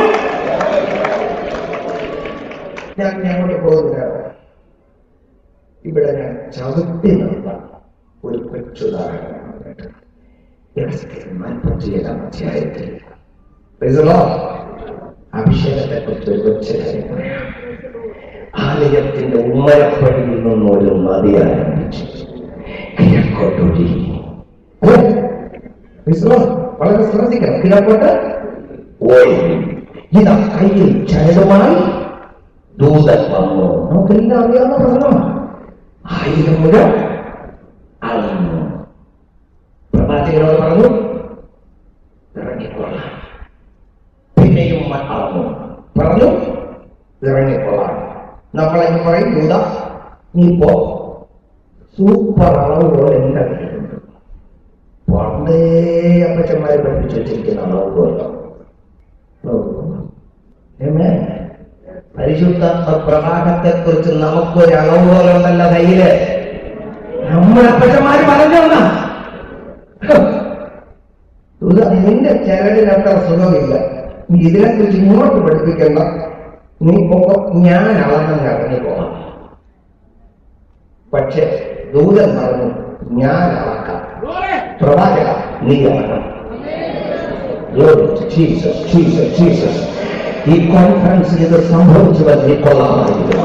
ഞാൻ ഞങ്ങളുടെ പോകുകയാണ് ഇവിടെ ഞാൻ ചവിട്ടി നടന്ന ഒരു കൊച്ചുദാഹരണമാണ് കേട്ടത് നാൽപ്പത്തിയേഴാം അധ്യായത്തിൽ Praise the Lord. അഭിഷേകത്തെ കുറിച്ച് ഒരു കൊച്ചു കാര്യമാണ് ആലയത്തിന്റെ ഉമ്മരപ്പടിയിൽ നിന്നും ഒരു നദി ആരംഭിച്ചു കിഴക്കോട്ടൊഴി ഏ? Praise the Lord. വളരെ ശ്രദ്ധിക്കണം കിഴക്കോട്ട് ഓടി ഇതാ കയ്യിൽ ചരടുമായി ദൂതൻ വന്നു നമുക്കെല്ലാം അറിയാവുന്ന പ്രശ്നമാണ് ആയിരം മുഴ അളന്നു പ്രവാചകനോട് പറഞ്ഞു ഇറങ്ങിക്കൊള്ളാം പിന്നെയും അളന്നു പറഞ്ഞു ഇറങ്ങിക്കൊള്ളാം നമ്മളെന്ന് പറയും ദൂത നീ പോ സൂപ്പർ അളവുകൾ എന്റെ കയ്യിലുണ്ട് പണ്ടേ അപ്പച്ചന്മാരെ പഠിപ്പിച്ചു വെച്ചിരിക്കുന്ന അളവുകളോ Amen. പരിശുദ്ധാത്മ പ്രവാഹത്തെ കുറിച്ച് നമുക്കൊരു അളവ് പോലുണ്ടല്ലോ കയ്യില് നമ്മുടെ അപ്പച്ചന്മാര് പറഞ്ഞോന്ന നിന്റെ ചരടിനത്ര സുഖമില്ല നീ ഇതിനെക്കുറിച്ച് ഇങ്ങോട്ട് പഠിപ്പിക്കണ്ട നീ പോകോ ഞാൻ അളന്ന് ഇറങ്ങി പോകാം പക്ഷെ ദൂതൻ പറഞ്ഞു ഞാൻ അളക്കാം പ്രവാചക നീ ഇറങ്ങണം Glory to Jesus, Jesus, Jesus. ഈ കോൺഫറൻസിൽ ഇത് സംഭവിച്ചുവെന്ന് കൊള്ളാമായിരുന്നു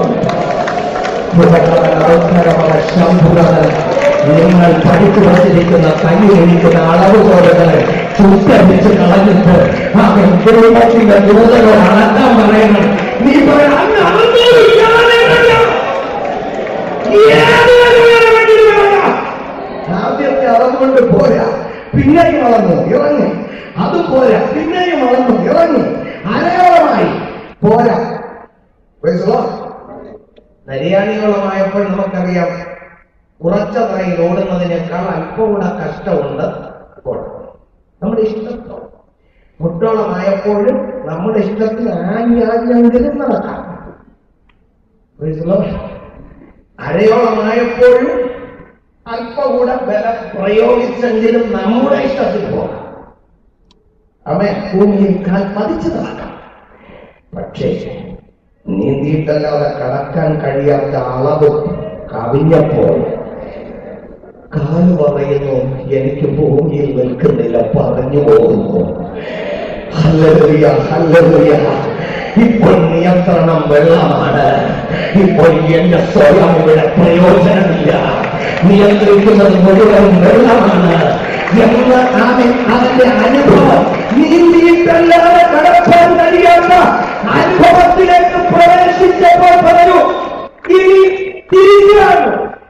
അവസരമായ ശംഭുകൾ നിങ്ങൾ പഠിച്ചു വച്ചിരിക്കുന്ന കയ്യിലിരിക്കുന്ന അളവുകോലുകളെ ചുറ്റടിച്ച് കളഞ്ഞിട്ട് അവൻ ദൈവത്തിന്റെ ദൂതനോട് അളക്കാൻ പറയണം നീ പറയണം "അങ്ങ് അളന്നിരിക്കാതെ ഇറങ്ങാം." ഏത് വഴിയാണ് വേണ്ടി വേണം? ആദ്യത്തെ അളന്നുകൊണ്ട് പോരാ പിന്നെയും അളന്നു ഇറങ്ങി അത് പോരാ പിന്നെയും അളന്നു ഇറങ്ങി അനയോളമായി പോരാ Praise the Lord. നരിയാണിയോളമായപ്പോൾ നമുക്കറിയാം കുറച്ച തറയിൽ ഓടുന്നതിനേക്കാൾ അല്പം കൂടെ കഷ്ടമുണ്ട് ഓടം നമ്മുടെ ഇഷ്ടത്തോ മുട്ടോളമായപ്പോഴും നമ്മുടെ ഇഷ്ടത്തിന് ആഞ്ഞാഞ്ഞെങ്കിലും നടക്കാം Praise the Lord. അരയോളമായപ്പോഴും അല്പം കൂടെ ബലം പ്രയോഗിച്ചെങ്കിലും നമ്മുടെ ഇഷ്ടത്തിൽ പോകാം അവൻ ഭൂമിയിൽ കാൽ പതിച്ചു നടക്കാം പക്ഷേ നീന്തിയിട്ടല്ലാതെ കടക്കാൻ കഴിയാത്ത അളവ് കവിഞ്ഞപ്പോൾ കാല് പറയുന്നു എനിക്ക് ഭൂമിയിൽ നിൽക്കുന്നില്ല പറഞ്ഞു പോകുന്നു ഹല്ലേലൂയ, ഹല്ലേലൂയ. ഇപ്പോൾ നിയന്ത്രണം വെള്ളമാണ് ഇപ്പോൾ എന്റെ സ്വയം ഇവിടെ പ്രയോജനമില്ല നിയന്ത്രിക്കുന്നത് മുഴുവൻ വെള്ളമാണ് എന്ന് അവൻ അവന്റെ അനുഭവം നീന്തിയിട്ടല്ലാതെ കടക്കാൻ കഴിയാത്ത അനുഭവത്തിലേക്ക് പ്രവേശിച്ചപ്പോൾ പറഞ്ഞു ഇനി തിരിഞ്ഞാണ്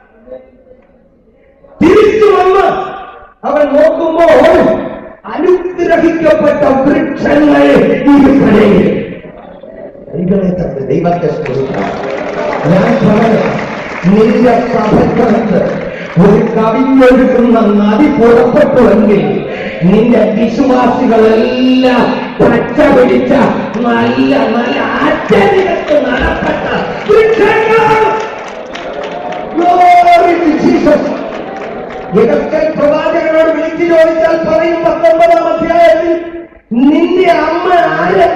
തിരിച്ചു വന്ന് അവൻ നോക്കുമ്പോൾ അനുഗ്രഹിക്കപ്പെട്ട വൃക്ഷങ്ങൾ ഇരിക്കണേ കൈകളെ തട്ട് ദൈവത്തെ സ്തുതിക്കാം ഞാൻ പറയാം നിന്റെ സഭക്കകത്ത് ഒരു കവിഞ്ഞൊഴുകുന്ന നദി പുറപ്പെട്ടുവെങ്കിൽ നിന്റെ വിശ്വാസികളെല്ലാം പച്ച പിടിച്ച നല്ല നല്ല ആശ്ചര്യത്ത് നടപ്പെട്ട വൃക്ഷങ്ങൾ Glory to Jesus. ഇതൊക്കെ പ്രവാചകനോട് വിളിച്ചു ചോദിച്ചാൽ പറയും പത്തൊമ്പതാം അധ്യായത്തിൽ നിന്റെ അമ്മ ആര്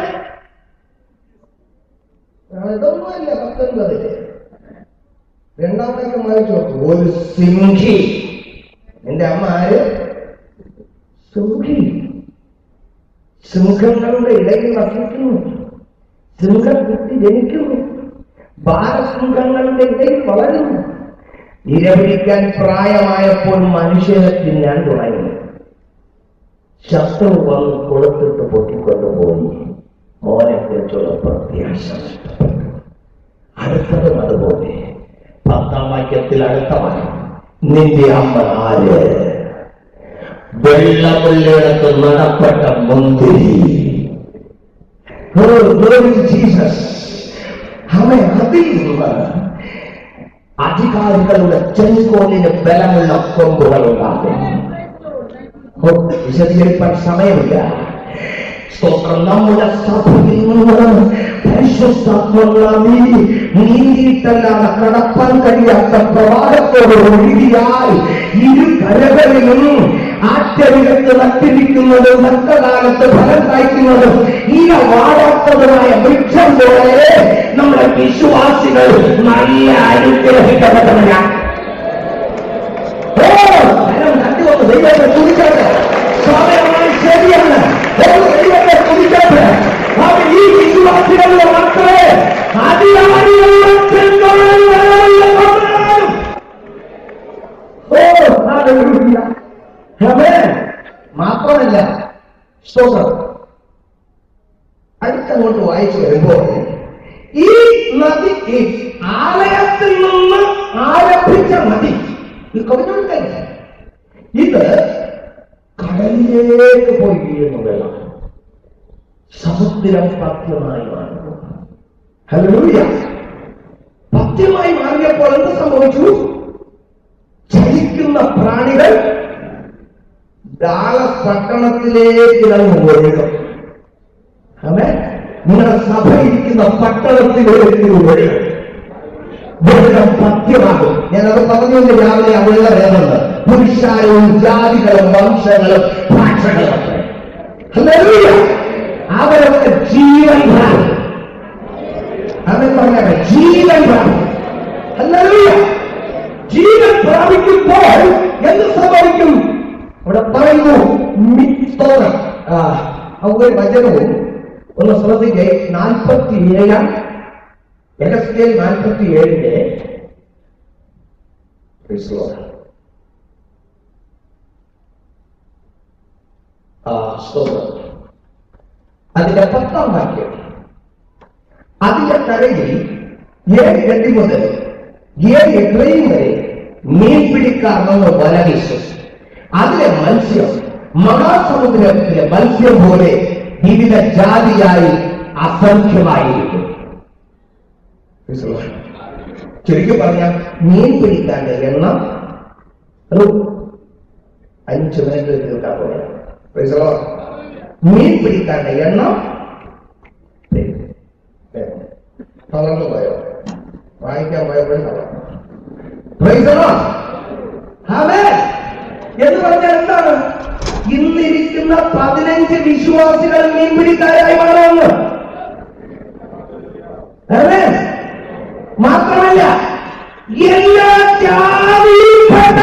ഇതൊന്നുമല്ല പത്തൊൻപതില് രണ്ടാമത്തേക്ക് വായിച്ചു നോക്കൂ. ഒരു സിംഹി നിന്റെ അമ്മ ആര് സിംഹി സിംഹങ്ങളുടെ ഇടയിൽ വസിക്കുന്നു സിംഹക്കുട്ടി ജനിക്കുന്നു ബാലസിംഹങ്ങളുടെ ഇടയിൽ വളരുന്നു ഇരപിടിക്കാൻ പ്രായമായപ്പോൾ മനുഷ്യനെ തിന്നാൻ തുടങ്ങി ശത്രു വന്ന് കൊടുത്തിട്ട് പൊട്ടിക്കൊണ്ടുപോയി മോനെ കുറിച്ചുള്ള പ്രത്യാശ നഷ്ടപ്പെട്ടു അടുത്തതും അതുപോലെ പത്താം വാക്യത്തിൽ അടുത്ത വാക്യം നിന്റെ അമ്മ ആര് വെള്ളമുള്ളിടത്ത് നടപ്പെട്ട മുന്തിരി Oh, glory to Jesus. അവൻ അതിൽ നിന്ന് അധികാരികളുടെ ചെങ്കോലിന് ബലമുള്ള കൊമ്പുകൾ ഉണ്ടാകും ഓ, വിശദീകരിക്കാൻ സമയമില്ല സ്തോത്രം നമ്മുടെ സഭയിൽ നിന്ന് പരിശുദ്ധാത്മ നീതി നീതിയിട്ടല്ലാതെ കടപ്പാൻ കഴിയാത്ത പ്രവാഹത്തോട് ഒഴുകിയാൽ ഇരു കരകളിലും ആറ്റവികത്ത് നട്ടിരിക്കുന്നതും നഷ്ടകാലത്ത് ഫലം കായ്ക്കുന്നതും ഇല വാടാത്തതുമായ വൃക്ഷം പോലെ നമ്മുടെ വിശ്വാസികൾ നല്ല അനുഗ്രഹിക്കപ്പെട്ടവരാണ് ഓ, ഫലം നട്ടുകൊണ്ട് ദൈവത്തെ തുതിക്കട്ടെ സമയമായി ശരിയാണ് ഓ, ദൈവത്തെ തുതിക്കട്ടെ അവൻ ഈ വിശ്വാസികളുടെ മക്കളെ അതിയാടിയുള്ള ചെങ്കോലിൽ വരവല്ല കൊണ്ടുവരണം. ഓ, ഹല്ലേലൂയ. ആമേൻ. മാത്രമല്ല സ്തോത്രം അടുത്തങ്ങോട്ട് വായിച്ചു വരുമ്പോൾ ഈ നദി ഈ ആലയത്തിൽ നിന്ന് ആരംഭിച്ച നദി ഇത് കവിഞ്ഞൊഴുക്കല്ല ഇത് കടലിലേക്ക് പോയി വീഴുന്നു വെള്ളം സമുദ്രം പത്യമായി മാറുന്നു ഹല്ലേലൂയ പത്യമായി മാറിയപ്പോൾ എന്ത് സംഭവിച്ചു ചലിക്കുന്ന പ്രാണികൾ ഡാളസ് പട്ടണത്തിലേക്ക് ഇറങ്ങി ഒഴുകും അതെ നിങ്ങളുടെ സഭ ഇരിക്കുന്ന പട്ടണത്തിലേക്ക് ഒഴുകും വെള്ളം പത്യമാകും ഞാനത് പറഞ്ഞുകൊണ്ട് രാവിലെ ആ വെള്ളം ഏതുണ്ട് പുരുഷാരവും ജാതികളും വംശങ്ങളും ഭാഷകളും ഹല്ലേലൂയ. അവരൊക്കെ ജീവൻ പ്രാപിക്കും അവൻ പറഞ്ഞ ജീവൻ പ്രാപിക്കും ഹല്ലേലൂയ. ജീവൻ പ്രാപിക്കുമ്പോൾ എന്ത് സംഭവിക്കും അവിടെ പറയുന്നു മിത്തോണം ആ ആ ഒരു വചനവും ഒന്ന് ശ്രദ്ധിക്കേ നാൽപ്പത്തി ഏഴാം എലസ്കേൽ നാൽപ്പത്തി ഏഴിന്റെ ആ സ്തോത്രം അതിന്റെ പത്താം വാക്യം അതിന്റെ കരയിൽ ഏഴ് ഗണ്ടി മുതൽ ഏഴ് എത്രയും വരെ മീൻ പിടിക്കാമെന്ന് വല വീശും അതിലെ മത്സ്യം മഹാസമുദ്രത്തിലെ മത്സ്യം പോലെ വിവിധ ജാതിയായി അസംഖ്യമായിരിക്കും ചുരുക്കി പറഞ്ഞാൽ മീൻ പിടിക്കാന്റെ എണ്ണം ഒരു അഞ്ച് മിനിറ്റ് തീർക്കാൻ പോയാ മീൻ പിടിക്കാന്റെ എണ്ണം തളർന്നു പോയോ വായിക്കാൻ പോയപ്പോഴും തളർന്നു Praise the Lord. Amen. എന്ന് പറഞ്ഞാൽ എന്താണ് ഇന്നിരിക്കുന്ന പതിനഞ്ച് വിശ്വാസികൾ മീൻപിടിക്കാരായി മാറുമെന്ന് Amen. മാത്രമല്ല എല്ലാ ജാതിയിൽപ്പെട്ട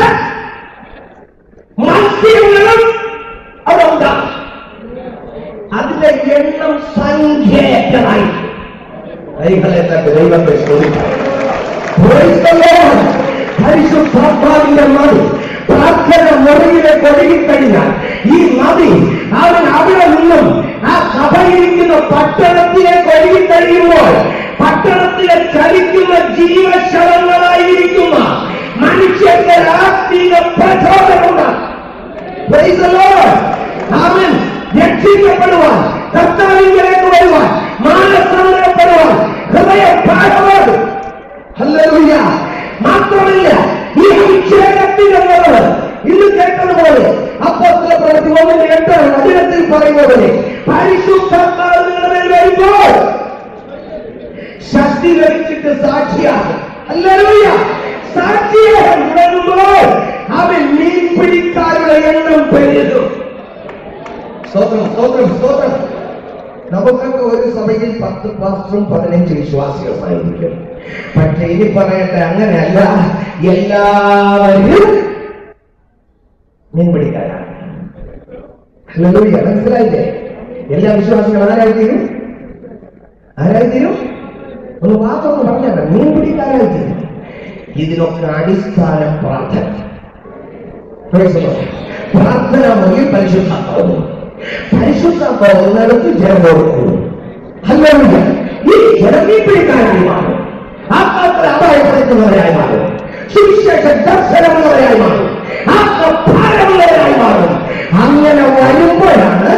മത്സ്യങ്ങളും അവിടെ ഉണ്ടാകും അതിന്റെ എണ്ണം സംഖ്യയറ്റമായി കൈകളെ തട്ട് ദൈവത്തെ സ്തുതിക്കാം Praise the Lord. പരിശുദ്ധാത്മാവിന്റെ നദി പ്രാർത്ഥന മുറിയിലെ കൊഴുകിക്കഴിഞ്ഞാൽ ഈ നദി അവൻ അവിടെ നിന്നും ആ സഭയിരിക്കുന്ന പട്ടണത്തിലേക്ക് ഒഴുകിക്കഴിയുമ്പോൾ പട്ടണത്തിലെ ചലിക്കുന്ന ജീവശവങ്ങളായിരിക്കുന്ന മനുഷ്യന്റെ ആത്മീക പ്രചോദനമുണ്ട് Praise the Lord. അവൻ രക്ഷിക്കപ്പെടുവാൻ കർത്താവിലേക്ക് വരുവാൻ മാനസാന്തരപ്പെടുവാൻ ഹൃദയ ഭാരവാട് ഹല്ലേലൂയ മാത്രമല്ല ഈ അഭിഷേകത്തിന്റെ നിറവ് ഇന്ന് കേട്ടതുപോലെ അപ്പോസ്തല പ്രവൃത്തി ഒന്നിന്റെ എട്ട് വചനത്തിൽ പറയുന്നത് പരിശുദ്ധാത്മാവ് നിങ്ങളുടെ മേൽ വരുമ്പോൾ ശക്തി ലഭിച്ചിട്ട് സാക്ഷിയാകും ഹല്ലേലൂയ സാക്ഷിയാകാൻ തുടങ്ങുമ്പോൾ അവൻ മീൻ പിടിക്കാരുടെ എണ്ണം പെരുകും സ്തോത്രം സ്തോത്രം സ്തോത്രം നമുക്കൊക്കെ ഒരു സഭയിൽ പത്ത് പാസ്റ്ററും പതിനഞ്ച് വിശ്വാസികളുമായിരിക്കും പക്ഷെ ഇനി പറയട്ടെ അങ്ങനെയല്ല എല്ലാവരും മീൻ പിടിക്കാരാണ് ഹല്ലേലൂയ, മനസ്സിലായില്ലേ എല്ലാ വിശ്വാസികളും ആരായി തീരും ആരായി തീരും ഒന്ന് വാക്കൊന്ന് പറഞ്ഞാൽ മീൻ പിടിക്കാരായി തീരും ഇതിനൊക്കെ അടിസ്ഥാനം പ്രാർത്ഥന Praise the Lord. പ്രാർത്ഥന മുറിയിൽ പരിശുദ്ധാത്മാവ് പരിശുദ്ധാത്മാവുന്നിടത്ത് ജനം കൊടുക്കും ഹല്ലേലൂയ. ഈ ജനമീ പിടിക്കാനായി മാറും ആത്മാക്കളെ അപായപ്പെടുത്തുന്നവരായി മാറും സുവിശേഷ ദർശനമുള്ളവരായി മാറും ആത്മഭാരമുള്ളവരായി മാറും അങ്ങനെ വരുമ്പോഴാണ്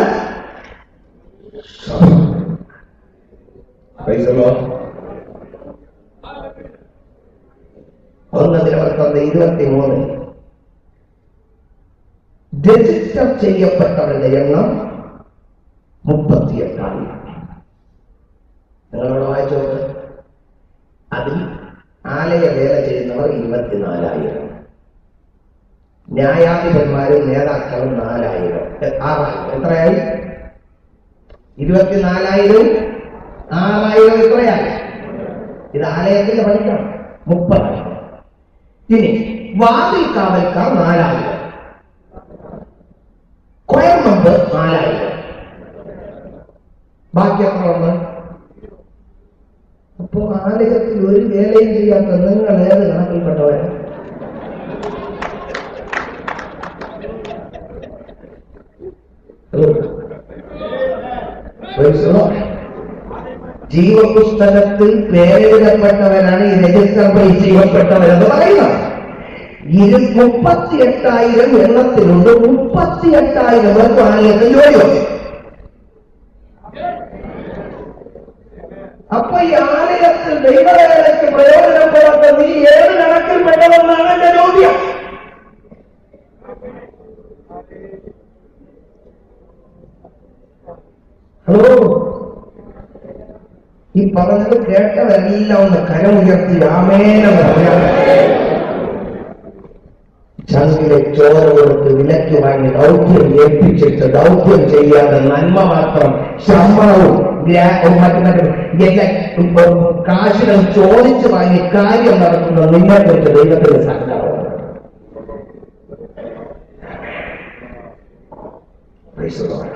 Praise the Lord. ഒന്ന് ദിനവർക്കൊന്ന് ഇരുപത്തി മൂന്ന് രജിസ്റ്റർ ചെയ്യപ്പെട്ടവരുടെ എണ്ണം മുപ്പത്തിയെട്ടാണ് നിങ്ങളോട് വായിച്ചോട്ട് അതിൽ ആലയ വേല ചെയ്യുന്നവർ ഇരുപത്തിനാലായിരം ന്യായാധിപന്മാരും നേതാക്കളും നാലായിരം എ- ആറായിരം എത്രയായി ഇരുപത്തിനാലായിരം ആറായിരം എത്രയായി ഇത് ആലയത്തിന്റെ പഠിക്കണം മുപ്പതായിരം ഇനി വാതിൽ കാവൽക്കാർ നാലായിരം കൊയർ നമ്പർ നാലായിരം ബാക്കി എത്ര ഉണ്ട് അപ്പോ ആലയത്തിൽ ഒരു വേലയും ചെയ്യാത്ത നിങ്ങൾ ഏത് കണക്കിൽപ്പെട്ടവരാണ് Praise the Lord. ജീവപുസ്തകത്തിൽ പേരെഴുതപ്പെട്ടവരാണ് ഈ രജിസ്റ്റർ ബൈ ചെയ്യപ്പെട്ടവരെന്ന് പറയുന്നത് ഇരു മുപ്പത്തി എട്ടായിരം എണ്ണത്തിലുണ്ട് മുപ്പത്തി എട്ടായിരം പേർക്ക് ആലയത്തിൽ ജോലിയുണ്ട് അപ്പൊ ഈ ആലയത്തിൽ ദൈവവേലയ്ക്ക് പ്രയോജനപ്പെടാത്ത നീ ഏത് കണക്കിൽപ്പെട്ടതെന്നാണ് എന്റെ ചോദ്യം ഹലോ ഈ പറഞ്ഞത് കേട്ടവരെല്ലാം ഒന്ന് കരമുയർത്തി ആമേനെന്ന് പറയാം ചങ്കിലെ ചോര കൊടുത്ത് വിലക്ക് വാങ്ങി ദൗത്യം ഏൽപ്പിച്ചിട്ട് ദൗത്യം ചെയ്യാതെ നന്മ മാത്രം ശമ്പളവും ഗ്രാ- മറ്റു മറ്റു എല്ലാ ഇപ്പൊ കാശുകൾ ചോദിച്ചു വാങ്ങി കാര്യം നടത്തുന്ന നിന്നെ കുറിച്ച് ദൈവത്തിന് സങ്കടമാണ് Praise the Lord.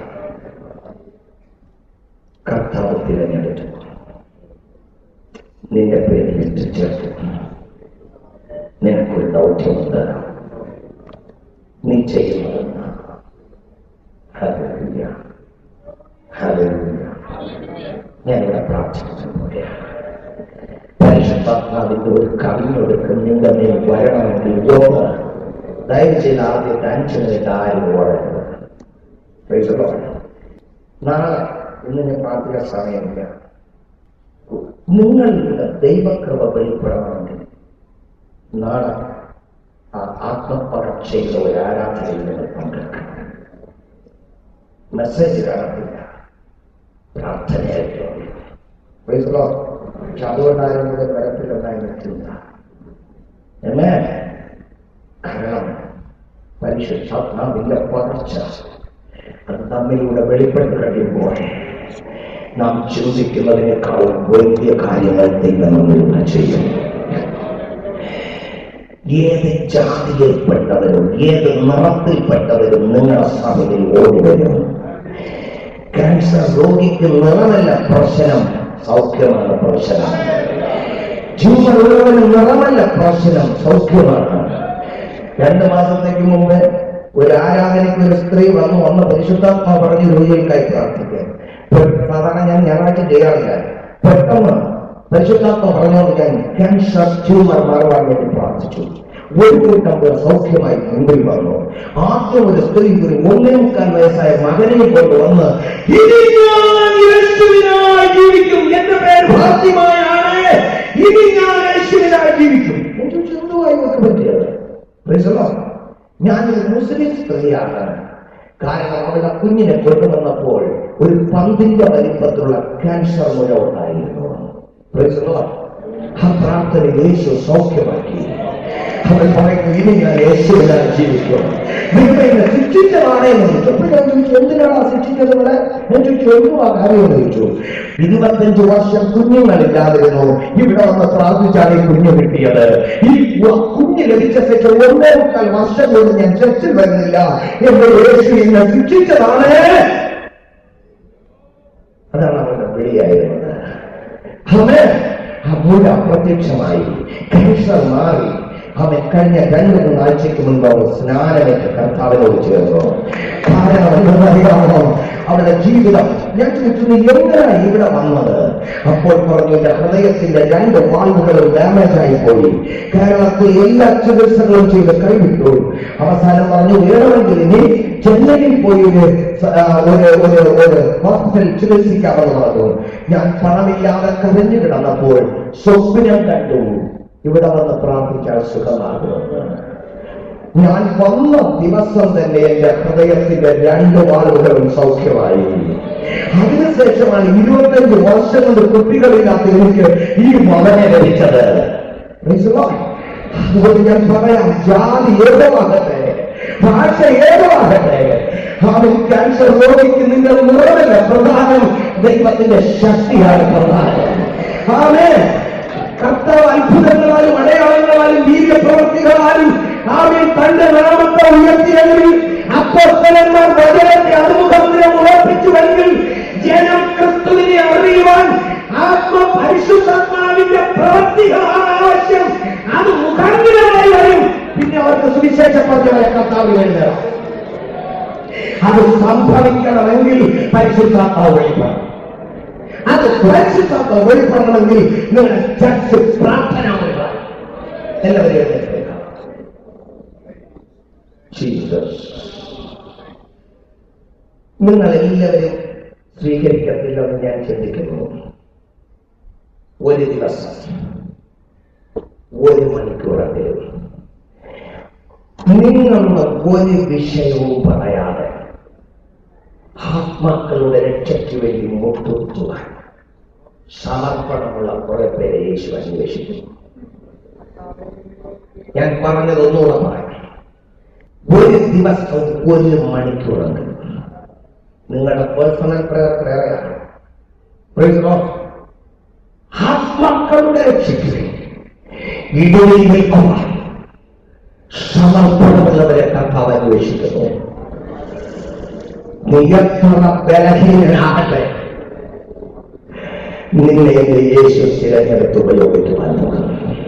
കർത്താവ് തിരഞ്ഞെടുത്തു നിന്റെ പേരിൽ ഇട്ട് ചേർത്തു നിനക്കൊരു ദൗത്യമുണ്ട് നീ ചെയ്യുന്നതെന്ന് ഹല്ലേലൂയ. ഹല്ലേലൂയ. ഞാനിവിടെ പ്രാർത്ഥിക്കുന്നുണ്ട് പരിശുദ്ധാത്മാവിന്റെ ഒരു കവിഞ്ഞൊടുക്കം നിന്റെ മേൽ വരണമെങ്കിൽ യോഗ ദയവ് ചെയ്ത് ആദ്യത്തെ അഞ്ചു മിനിറ്റ് ആരും ഓടരുത് Praise the Lord. നാളെ ഇന്ന് ഞാൻ പ്രാർത്ഥിക്കാൻ സമയമില്ല നിങ്ങളുടെ ദൈവകൃപ വെളിപ്പെടണമെങ്കിൽ നാളെ ആ ആത്മപകർച്ചയുടെ ഒരു ആരാധനയിൽ നിങ്ങൾ പങ്കെടുക്കണം മെസ്സേജ് കാണത്തില്ല പ്രാർത്ഥനയായിരിക്കും Praise the Lord. പക്ഷെ അതുകൊണ്ടായാലും കൂടെ വരത്തില്ലെന്നായിരുന്നു ചിന്ത Amen. കാരണം പരിശുദ്ധാത്മാവിന്റെ പകർച്ച അത് നമ്മിലൂടെ വെളിപ്പെട്ട് കഴിയുമ്പോൾ നാം ചിന്തിക്കുന്നതിനേക്കാളും വലിയ കാര്യങ്ങൾ ദൈവം നമ്മിലൂടെ ചെയ്യും ഏത് ജാതിയിൽപ്പെട്ടവരും ഏത് നിറത്തിൽപ്പെട്ടവരും നിങ്ങളുടെ സഭയിൽ ഓടി വരും ക്യാൻസർ രോഗിക്ക് നിറമല്ല പ്രശ്നം സൗഖ്യമാണ് പ്രശ്നം ട്യൂമർ ഉള്ളവന് നിറമല്ല പ്രശ്നം സൗഖ്യമാണ് രണ്ട് മാസത്തേക്ക് മുമ്പ് ഒരു ആരാധനയ്ക്ക് ഒരു സ്ത്രീ വന്നു വന്ന് പരിശുദ്ധാത്മാ പറഞ്ഞ് രോഗികൾക്കായി പ്രാർത്ഥിക്കാൻ പെ- സാധാരണ ഞാൻ ഞായറാഴ്ച ചെയ്യാറില്ല പെട്ടെന്ന് പരിശുദ്ധാത്മ പറഞ്ഞോണ്ട് ഞാൻ ക്യാൻസർ ട്യൂമർ മാറുവാൻ വേണ്ടി പ്രാർത്ഥിച്ചു ഒരു കൂട്ടം പേർ സൗഖ്യമായി മുമ്പിൽ വന്നു ആദ്യം ഒരു സ്ത്രീ ഒരു ഒന്നേ മുക്കാൽ വയസ്സായ മകനെ കൊണ്ടുവന്ന് ഇനി ഞാൻ യേശുവിനായി ജീവിക്കും എന്റെ പേര് ഫാത്തിമയാണ് ഇനി ഞാൻ യേശുവിനായി ജീവിക്കും ഞാൻ ചോദിച്ചു എന്തുവായി നിങ്ങൾക്ക് പറ്റിയത് Praise the Lord. ഞാനൊരു മുസ്ലിം സ്ത്രീയാണ് കാരണം അവളുടെ കുഞ്ഞിനെ കൊണ്ടുവന്നപ്പോൾ ഒരു പന്തിന്റെ വലിപ്പത്തിലുള്ള ക്യാൻസർ മുഴ ഉണ്ടായിരുന്നു Praise the Lord. ആ പ്രാർത്ഥന യേശു സൗഖ്യമാക്കി അവൻ പറയുന്നു ഇനി ഞാൻ യേശുവിനായി ജീവിക്കും നിങ്ങൾ എന്നെ ശിക്ഷിച്ചതാണേ എന്ന് ചോദിച്ചു അപ്പോൾ ഞാൻ ചോദിച്ചു എന്തിനാണ് ആ ശിക്ഷിച്ചത് ഇവിടെ ഞാൻ ചോദിച്ചു ഒന്നും ആ കാര്യം എന്ന് ചോദിച്ചു ഇരുപത്തഞ്ച് വർഷം കുഞ്ഞുങ്ങളില്ലാതിരുന്നു ഇവിടെ വന്ന് പ്രാർത്ഥിച്ചാണ് ഈ കുഞ്ഞ് കിട്ടിയത് ഈ വ- കുഞ്ഞ് ലഭിച്ച ശേഷം ഒന്നേ മുക്കാൽ വർഷം കൊണ്ട് ഞാൻ ചർച്ചിൽ വരുന്നില്ല എന്റെ യേശു എന്നെ ശിക്ഷിച്ചതാണ് അതാണ് അവരുടെ വിളിയായിരുന്നത് അവന് ആ മുഴ അപ്രത്യക്ഷമായി ക്യാൻസർ മാറി അവൻ കഴിഞ്ഞ രണ്ട് മൂന്ന് ആഴ്ചയ്ക്ക് മുൻപ് അവൻ സ്നാനമേറ്റ് കർത്താവിനോട് ചേർന്നു കാരണം എന്തെന്നറിയാമോ അവരുടെ ജീവിതം ഞാൻ ചോദിച്ചു നീ എങ്ങനെയാണ് ഇവിടെ വന്നത് അപ്പോൾ പറഞ്ഞു എന്റെ ഹൃദയത്തിന്റെ രണ്ട് വാൽവുകളും ഡാമേജ് ആയി പോയി കേരളത്തിൽ എല്ലാ ചികിത്സകളും ചെയ്ത് കൈവിട്ടു അവസാനം പറഞ്ഞു വേണമെങ്കിൽ ഇനി ചെന്നൈയിൽ പോയി ഒരു സ- ആ, ഒരു ഒരു ഒരു ഹോസ്പിറ്റൽ ചികിത്സിക്കാമെന്ന് പറഞ്ഞു ഞാൻ പണമില്ലാതെ കരഞ്ഞു കിടന്നപ്പോൾ സ്വപ്നം കണ്ടു ഇവിടെ വന്ന് പ്രാർത്ഥിച്ചാൽ സുഖമാകുമെന്ന് ഞാൻ വന്ന ദിവസം തന്നെ എന്റെ ഹൃദയത്തിന്റെ രണ്ട് വാളുകളും സൗഖ്യമായി അതിനുശേഷമാണ് ഇരുപത്തഞ്ച് വർഷം കൊണ്ട് കുട്ടികളില്ലാത്ത എനിക്ക് ഈ മകനെ ലഭിച്ചത് Praise the Lord. അതുകൊണ്ട് ഞാൻ പറയാം ജാതി ഏതുമാകട്ടെ ഭാഷ ഏതുമാകട്ടെ അവൻ ക്യാൻസർ രോഗിക്ക് നിങ്ങൾ നിറമല്ല പ്രധാനം ദൈവത്തിന്റെ ശക്തിയാണ് പ്രധാനം ആമേ കർത്താവ് അത്ഭുതങ്ങളാലും അടയാളങ്ങളാലും വീര്യപ്രവർത്തികളാലും ആമേൻ തന്റെ നാമത്തെ ഉയർത്തിയെങ്കിൽ അപ്പോസ്തലന്മാർ വചനത്തെ അതുമുഖം ഉറപ്പിച്ചുവെങ്കിൽ ജനം ക്രിസ്തുവിനെ അറിയുവാൻ ആത്മ പരിശുദ്ധാത്മാവിന്റെ പ്രവർത്തികളാണ് ആവശ്യം അത് മുഖാന്തരമായി വരും പിന്നെ അവർക്ക് സുവിശേഷം പറഞ്ഞവരെ കർത്താവ് എഴുതണം അത് സംഭവിക്കണമെങ്കിൽ പരിശുദ്ധാത്മാവ് വെളിപ്പെടണം അത് പരിശുദ്ധാത്മ വെളിപ്പെടണമെങ്കിൽ നിങ്ങളുടെ ചർച്ച് പ്രാർത്ഥന ഒരുപാട് എല്ലാവരും എഴുന്നേൽക്കുക. ജീസസ് നിങ്ങൾ എല്ലാവരും സ്വീകരിക്കത്തില്ലെന്ന് ഞാൻ ചിന്തിക്കുന്നു ഒരു ദിവസം ഒരു മണിക്കൂറെങ്കിലും നിങ്ങളൊന്ന് ഒരു വിഷയവും പറയാതെ ആത്മാക്കളുടെ രക്ഷയ്ക്ക് വേണ്ടി മുട്ടുത്തുവാൻ സമർപ്പണമുള്ള കുറെ പേരെ യേശു അന്വേഷിക്കുന്നു ഞാൻ പറഞ്ഞത് ഒന്നുകൂടെ പറയാം ഒരു ദിവസം ഒരു മണിക്കൂറെങ്കിലും നിങ്ങളുടെ പേഴ്സണൽ പ്രയർ വേറെയാണ് Praise the Lord. ആത്മാക്കളുടെ രക്ഷയ്ക്ക് വേണ്ടി ഇടയിൽ നിൽക്കുവാൻ സമർപ്പണമുള്ളവരെ കർത്താവ് അന്വേഷിക്കുന്നു നീ എത്ര ബലഹീനനാകട്ടെ നിന്നെ എന്റെ യേശു തിരഞ്ഞെടുത്ത് ഉപയോഗിക്കുവാൻ നോക്കുന്നു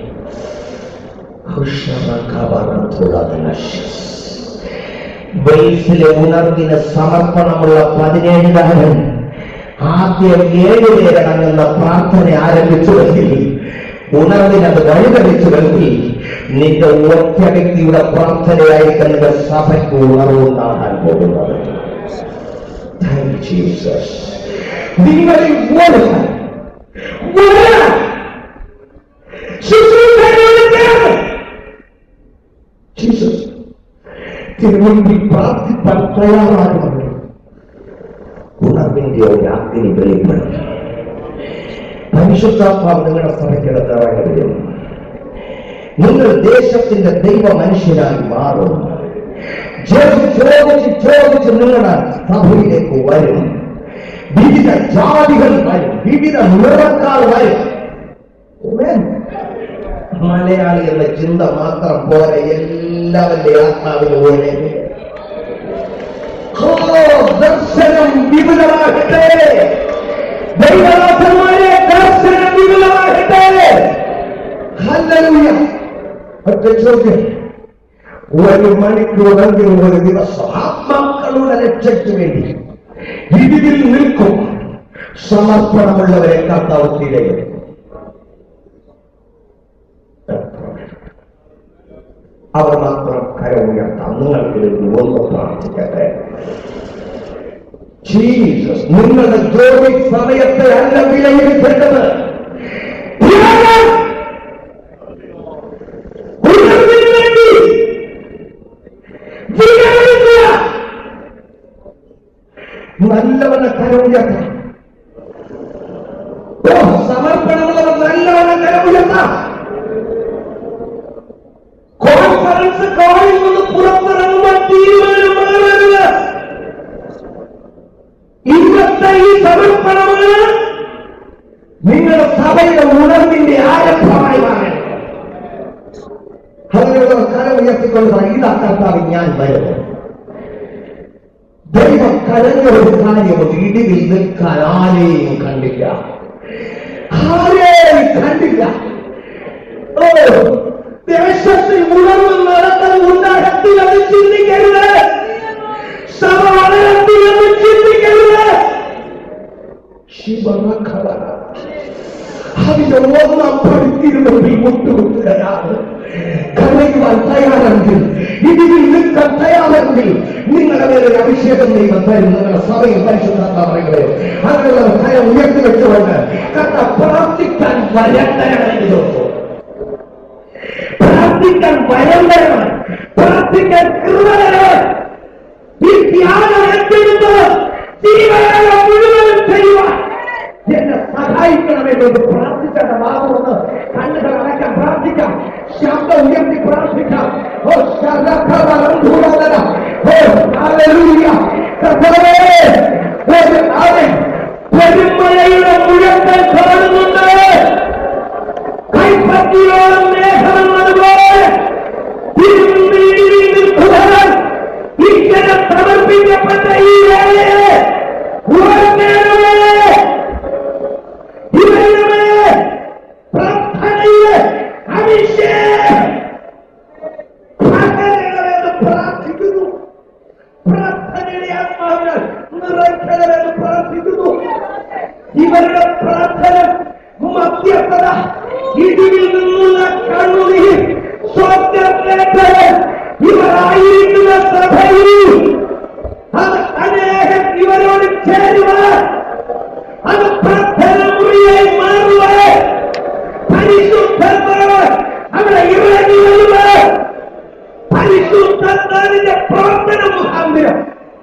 വയസ്സിലെ ഉണർവിന് സമർപ്പണമുള്ള പതിനേഴുകാരൻ ആദ്യം ഏഴുപേരടങ്ങുന്ന പ്രാർത്ഥന ആരംഭിച്ചുവെങ്കിൽ ഉണർവിനത് വഴിതെളിച്ചുവെങ്കിൽ നിന്റെ ഒറ്റ വ്യക്തിയുടെ പ്രാർത്ഥനയായിട്ട് നിന്റെ സഭയ്ക്ക് ഉണർവുണ്ടാകാൻ പോകുന്നത് Thank you, Jesus. നിങ്ങളിൽ ഓടുക ഓടുക ശുശ്രൂഷകളോട് ജീസസ് തിരുവണ്ടി പ്രാർത്ഥിപ്പാൻ തയ്യാറാകുന്നത് ഉണർവിന്റെ ഒരു അഗ്നി വെളിപ്പെടും പരിശുദ്ധാത്മാവ് നിങ്ങളുടെ സഭയ്ക്കകത്ത് ഇറങ്ങി വരും നിങ്ങൾ ദേശത്തിന്റെ ദൈവ മനുഷ്യരായി മാറും ചോദിച്ച് ചോദിച്ച് ചോദിച്ച് നിങ്ങളുടെ സഭയിലേക്ക് വരും വിവിധ ജാതികൾ വരും വിവിധ നിറക്കാർ വരും Amen. മലയാളി എന്ന ചിന്ത മാത്രം പോലെ എല്ലാവരുടെ ആത്മാവിന് പോലെ ഓ, ദർശനം വിപുലമാകട്ടെ ദൈവദാസന്മാരെ ദർശനം വിപുലമാകട്ടെ ഹല്ലേലൂയ ഒറ്റ ചോദ്യം ഒരു മണിക്കൂറെങ്കിലും ഒരു ദിവസം ആത്മാക്കളുടെ രക്ഷയ്ക്ക് വേണ്ടി ഇതിൽ നിൽക്കും സമർപ്പണമുള്ളവരെ കർത്താവ് തിരയും അവർ മാത്രം കരം ഉയർത്താം നിങ്ങൾക്ക് വേണ്ടി ഒന്ന് പ്രാർത്ഥിക്കട്ടെ ജീസസ് നിങ്ങളുടെ ജോലി സമയത്തെ അല്ല വിലയിരുത്തേണ്ടത് ത്യാഗം. ഉയർവിന് വേണ്ടി വിലയിരുത്തുക. നല്ലവനെ കരം ഉയർത്താം ഓ സമർപ്പണമുള്ളവർ നല്ലവനെ കരം ഉയർത്താം കോൺഫറൻസ് കോളിൽ നിന്ന് പുറത്തിറങ്ങുമ്പോൾ തീരുമാനമാകരുത് ഇന്നത്തെ ഈ സമർപ്പണമാണ് നിങ്ങളുടെ സഭയുടെ ഉണർവിന്റെ ആരംഭമായി മാറേണ്ടത് അതിനുള്ള കരം ഉയർത്തിക്കൊണ്ട് ഇതാ കർത്താവ് ഞാൻ വരുന്നു ദൈവം കരഞ്ഞ ഒരു കാര്യമുണ്ട് ഇടിവിൽ നിൽക്കാൻ ആരെയും കണ്ടില്ല ആരെയും കണ്ടില്ല ഓ ദേശത്തിൽ ഉണർവ് നടത്തൽ ഉണ്ടാകത്തിൽ അത് ചിന്തിക്കരുത് സഭ വളരത്തിൽ അത് ചിന്തിക്കരുത് ശിവനഖവന അതിന്റെ ഒന്നാം പഠിത്തിരുന്നതിൽ മുട്ടുകുത്തുകയാണ് കരയുവാൻ തയ്യാറെങ്കിൽ ഇതിൽ നിൽക്കാൻ തയ്യാറെങ്കിൽ നിങ്ങളുടെ മേലെ ഒരു അഭിഷേകം ദൈവം തരും നിങ്ങളുടെ സഭയിൽ പരിശുദ്ധാത്മാവങ്ങളെ അങ്ങനെയുള്ള ഭയം ഉയർത്തി വെച്ചുകൊണ്ട് കഥ പ്രാർത്ഥിക്കാൻ വരണ്ടയാണ് നോക്കൂ പ്രാർത്ഥിക്കാൻ വരണ്ടയാണ് പ്രാർത്ഥിക്കാൻ കൃപകരമാണ് ഈ ത്യാഗം ഏറ്റെടുത്ത് ജീവനം മുഴുവൻ ചെയ്യുവാൻ എന്നെ സഹായിക്കണമെന്ന് പ്രാർത്ഥിക്കേണ്ട ഭാഗമൊന്ന് കണ്ണുകൾ അടയ്ക്കാൻ പ്രാർത്ഥിക്കാം ശബ്ദം ഉയർത്തി പ്രാർത്ഥിക്കാം ഓ ശരഭൂടന ഓ ഹല്ലേലൂയ കർത്താവേ ഒരു അവൻ പെരുമഴയുടെ മുഴക്കം കാണുന്നുണ്ട് കൈപ്പറ്റിയോളം മേഘമെന്നതുപോലെ തിരുമുന്നിൽ നിൽക്കുന്നവൻ ഇങ്ങനെ സമർപ്പിക്കപ്പെട്ട ഈ വേലയെ ഉയർത്തേണമേ ഇവരുടെ പ്രാർത്ഥനയിലെ അഭിഷേകം പകരണമെന്ന് പ്രാർത്ഥിക്കുന്നു പ്രാർത്ഥനയുടെ ആത്മാവിനാൽ നിറയ്ക്കണമെന്ന് പ്രാർത്ഥിക്കുന്നു ഇവരുടെ പ്രാർത്ഥന മധ്യസ്ഥത ഇടിവിൽ നിന്നുള്ള കണ്ണുനീർ സ്വർഗത്തേക്ക് ഇവരായിരിക്കുന്ന സഭയിൽ അത് അനേകം ഇവരോട് ചേരുക അത് പ്രാർത്ഥന മുറിയായി മാറുക പരിശുദ്ധന്മാർ അവിടെ ഇറങ്ങി വരുക പരിശുദ്ധന്മാരിന്റെ പ്രാർത്ഥന മുഖാന്തരം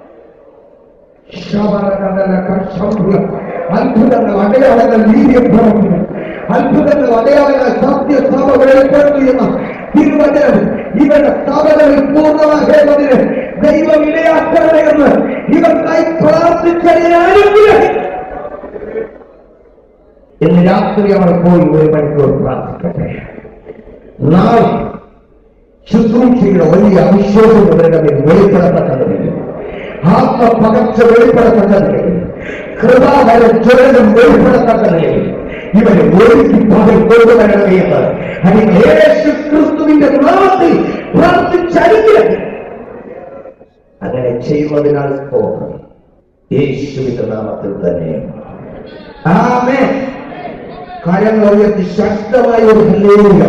അത്ഭുതങ്ങൾ അടയാളങ്ങൾ വീര്യം പ്രവർത്തിക്കും അത്ഭുതങ്ങൾ അടയാളങ്ങൾ സത്യസഭ വെളിപ്പെടുത്തിയെന്ന തിരുവചനം ഇവരുടെ സഭകളിൽ പൂർണ്ണമാകേണ്ടതിന് ദൈവം ഇടയാക്കണമെന്ന് ഇവർക്കായി പ്രാർത്ഥിച്ചതിന് അനുഗ്രഹിക്കും ഇന്ന് രാത്രി അവർ പോയി ഒരു മണിക്കൂർ പ്രാർത്ഥിക്കട്ടെ നാളെ ശുശ്രൂഷയുടെ വലിയ അവിശ്വാസം ഇവരുടെ മേൽ വെളിപ്പെടത്തക്കതിന് ആത്മപകർച്ച വെളിപ്പെടത്തക്ക നിലയിൽ കൃപാവര ജ്വലനം വെളിപ്പെടത്തക്ക നിലയിൽ ഇവരെ ഒരുക്കി പകൽ കൊണ്ടുവരണമേ എന്ന് അതിന് യേശു ക്രിസ്തുവിന്റെ നാമത്തിൽ പ്രാർത്ഥിച്ചനുഗ്രഹം അങ്ങനെ ചെയ്യുന്നതിനാൽ സ്തോത്രം യേശുവിന്റെ നാമത്തിൽ തന്നെ ആമേൻ കരങ്ങൾ ഉയർത്തി ശക്തമായ ഒരു ഹല്ലേലൂയ.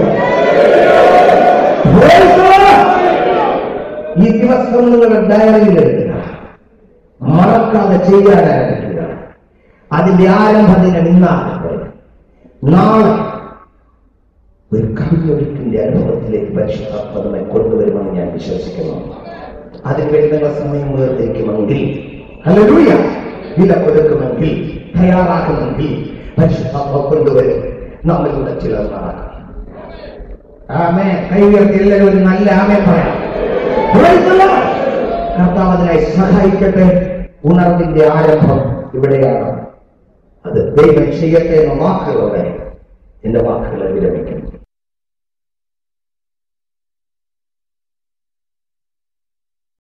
Praise the Lord. ഈ ദിവസം നിങ്ങളുടെ ഡയറിയിൽ എഴുതുക മറക്കാതെ ചെയ്യാൻ ആരംഭിക്കുക അതിന്റെ ആരംഭം ദിനം ഇന്നാകട്ടെ നാളെ ഒരു കവിയൊഴുക്കിന്റെ അനുഭവത്തിലേക്ക് പരിശുദ്ധാത്മകമായി കൊണ്ടുവരുമെന്ന് ഞാൻ വിശ്വസിക്കുന്നു അതിനുവേണ്ടി നിങ്ങൾ സമയം വേർതിരിക്കുമെങ്കിൽ ഹല്ലേലൂയ വില കൊടുക്കുമെങ്കിൽ തയ്യാറാക്കുമെങ്കിൽ പരിശുദ്ധാത്മ കൊണ്ടുവരും നമ്മളിലൂടെ ചിലർ നടക്കും ആമേ കൈ ഉയർത്തി എല്ലാവരും ഒരു നല്ല ആമേ പറയാം Praise the Lord. കർത്താവ് അതിനായി സഹായിക്കട്ടെ ഉണർവിന്റെ ആരംഭം ഇവിടെയാണ് അത് ദൈവം ചെയ്യട്ടെ എന്ന വാക്കുകളോടെ എന്റെ വാക്കുകളെ വിരമിക്കുന്നു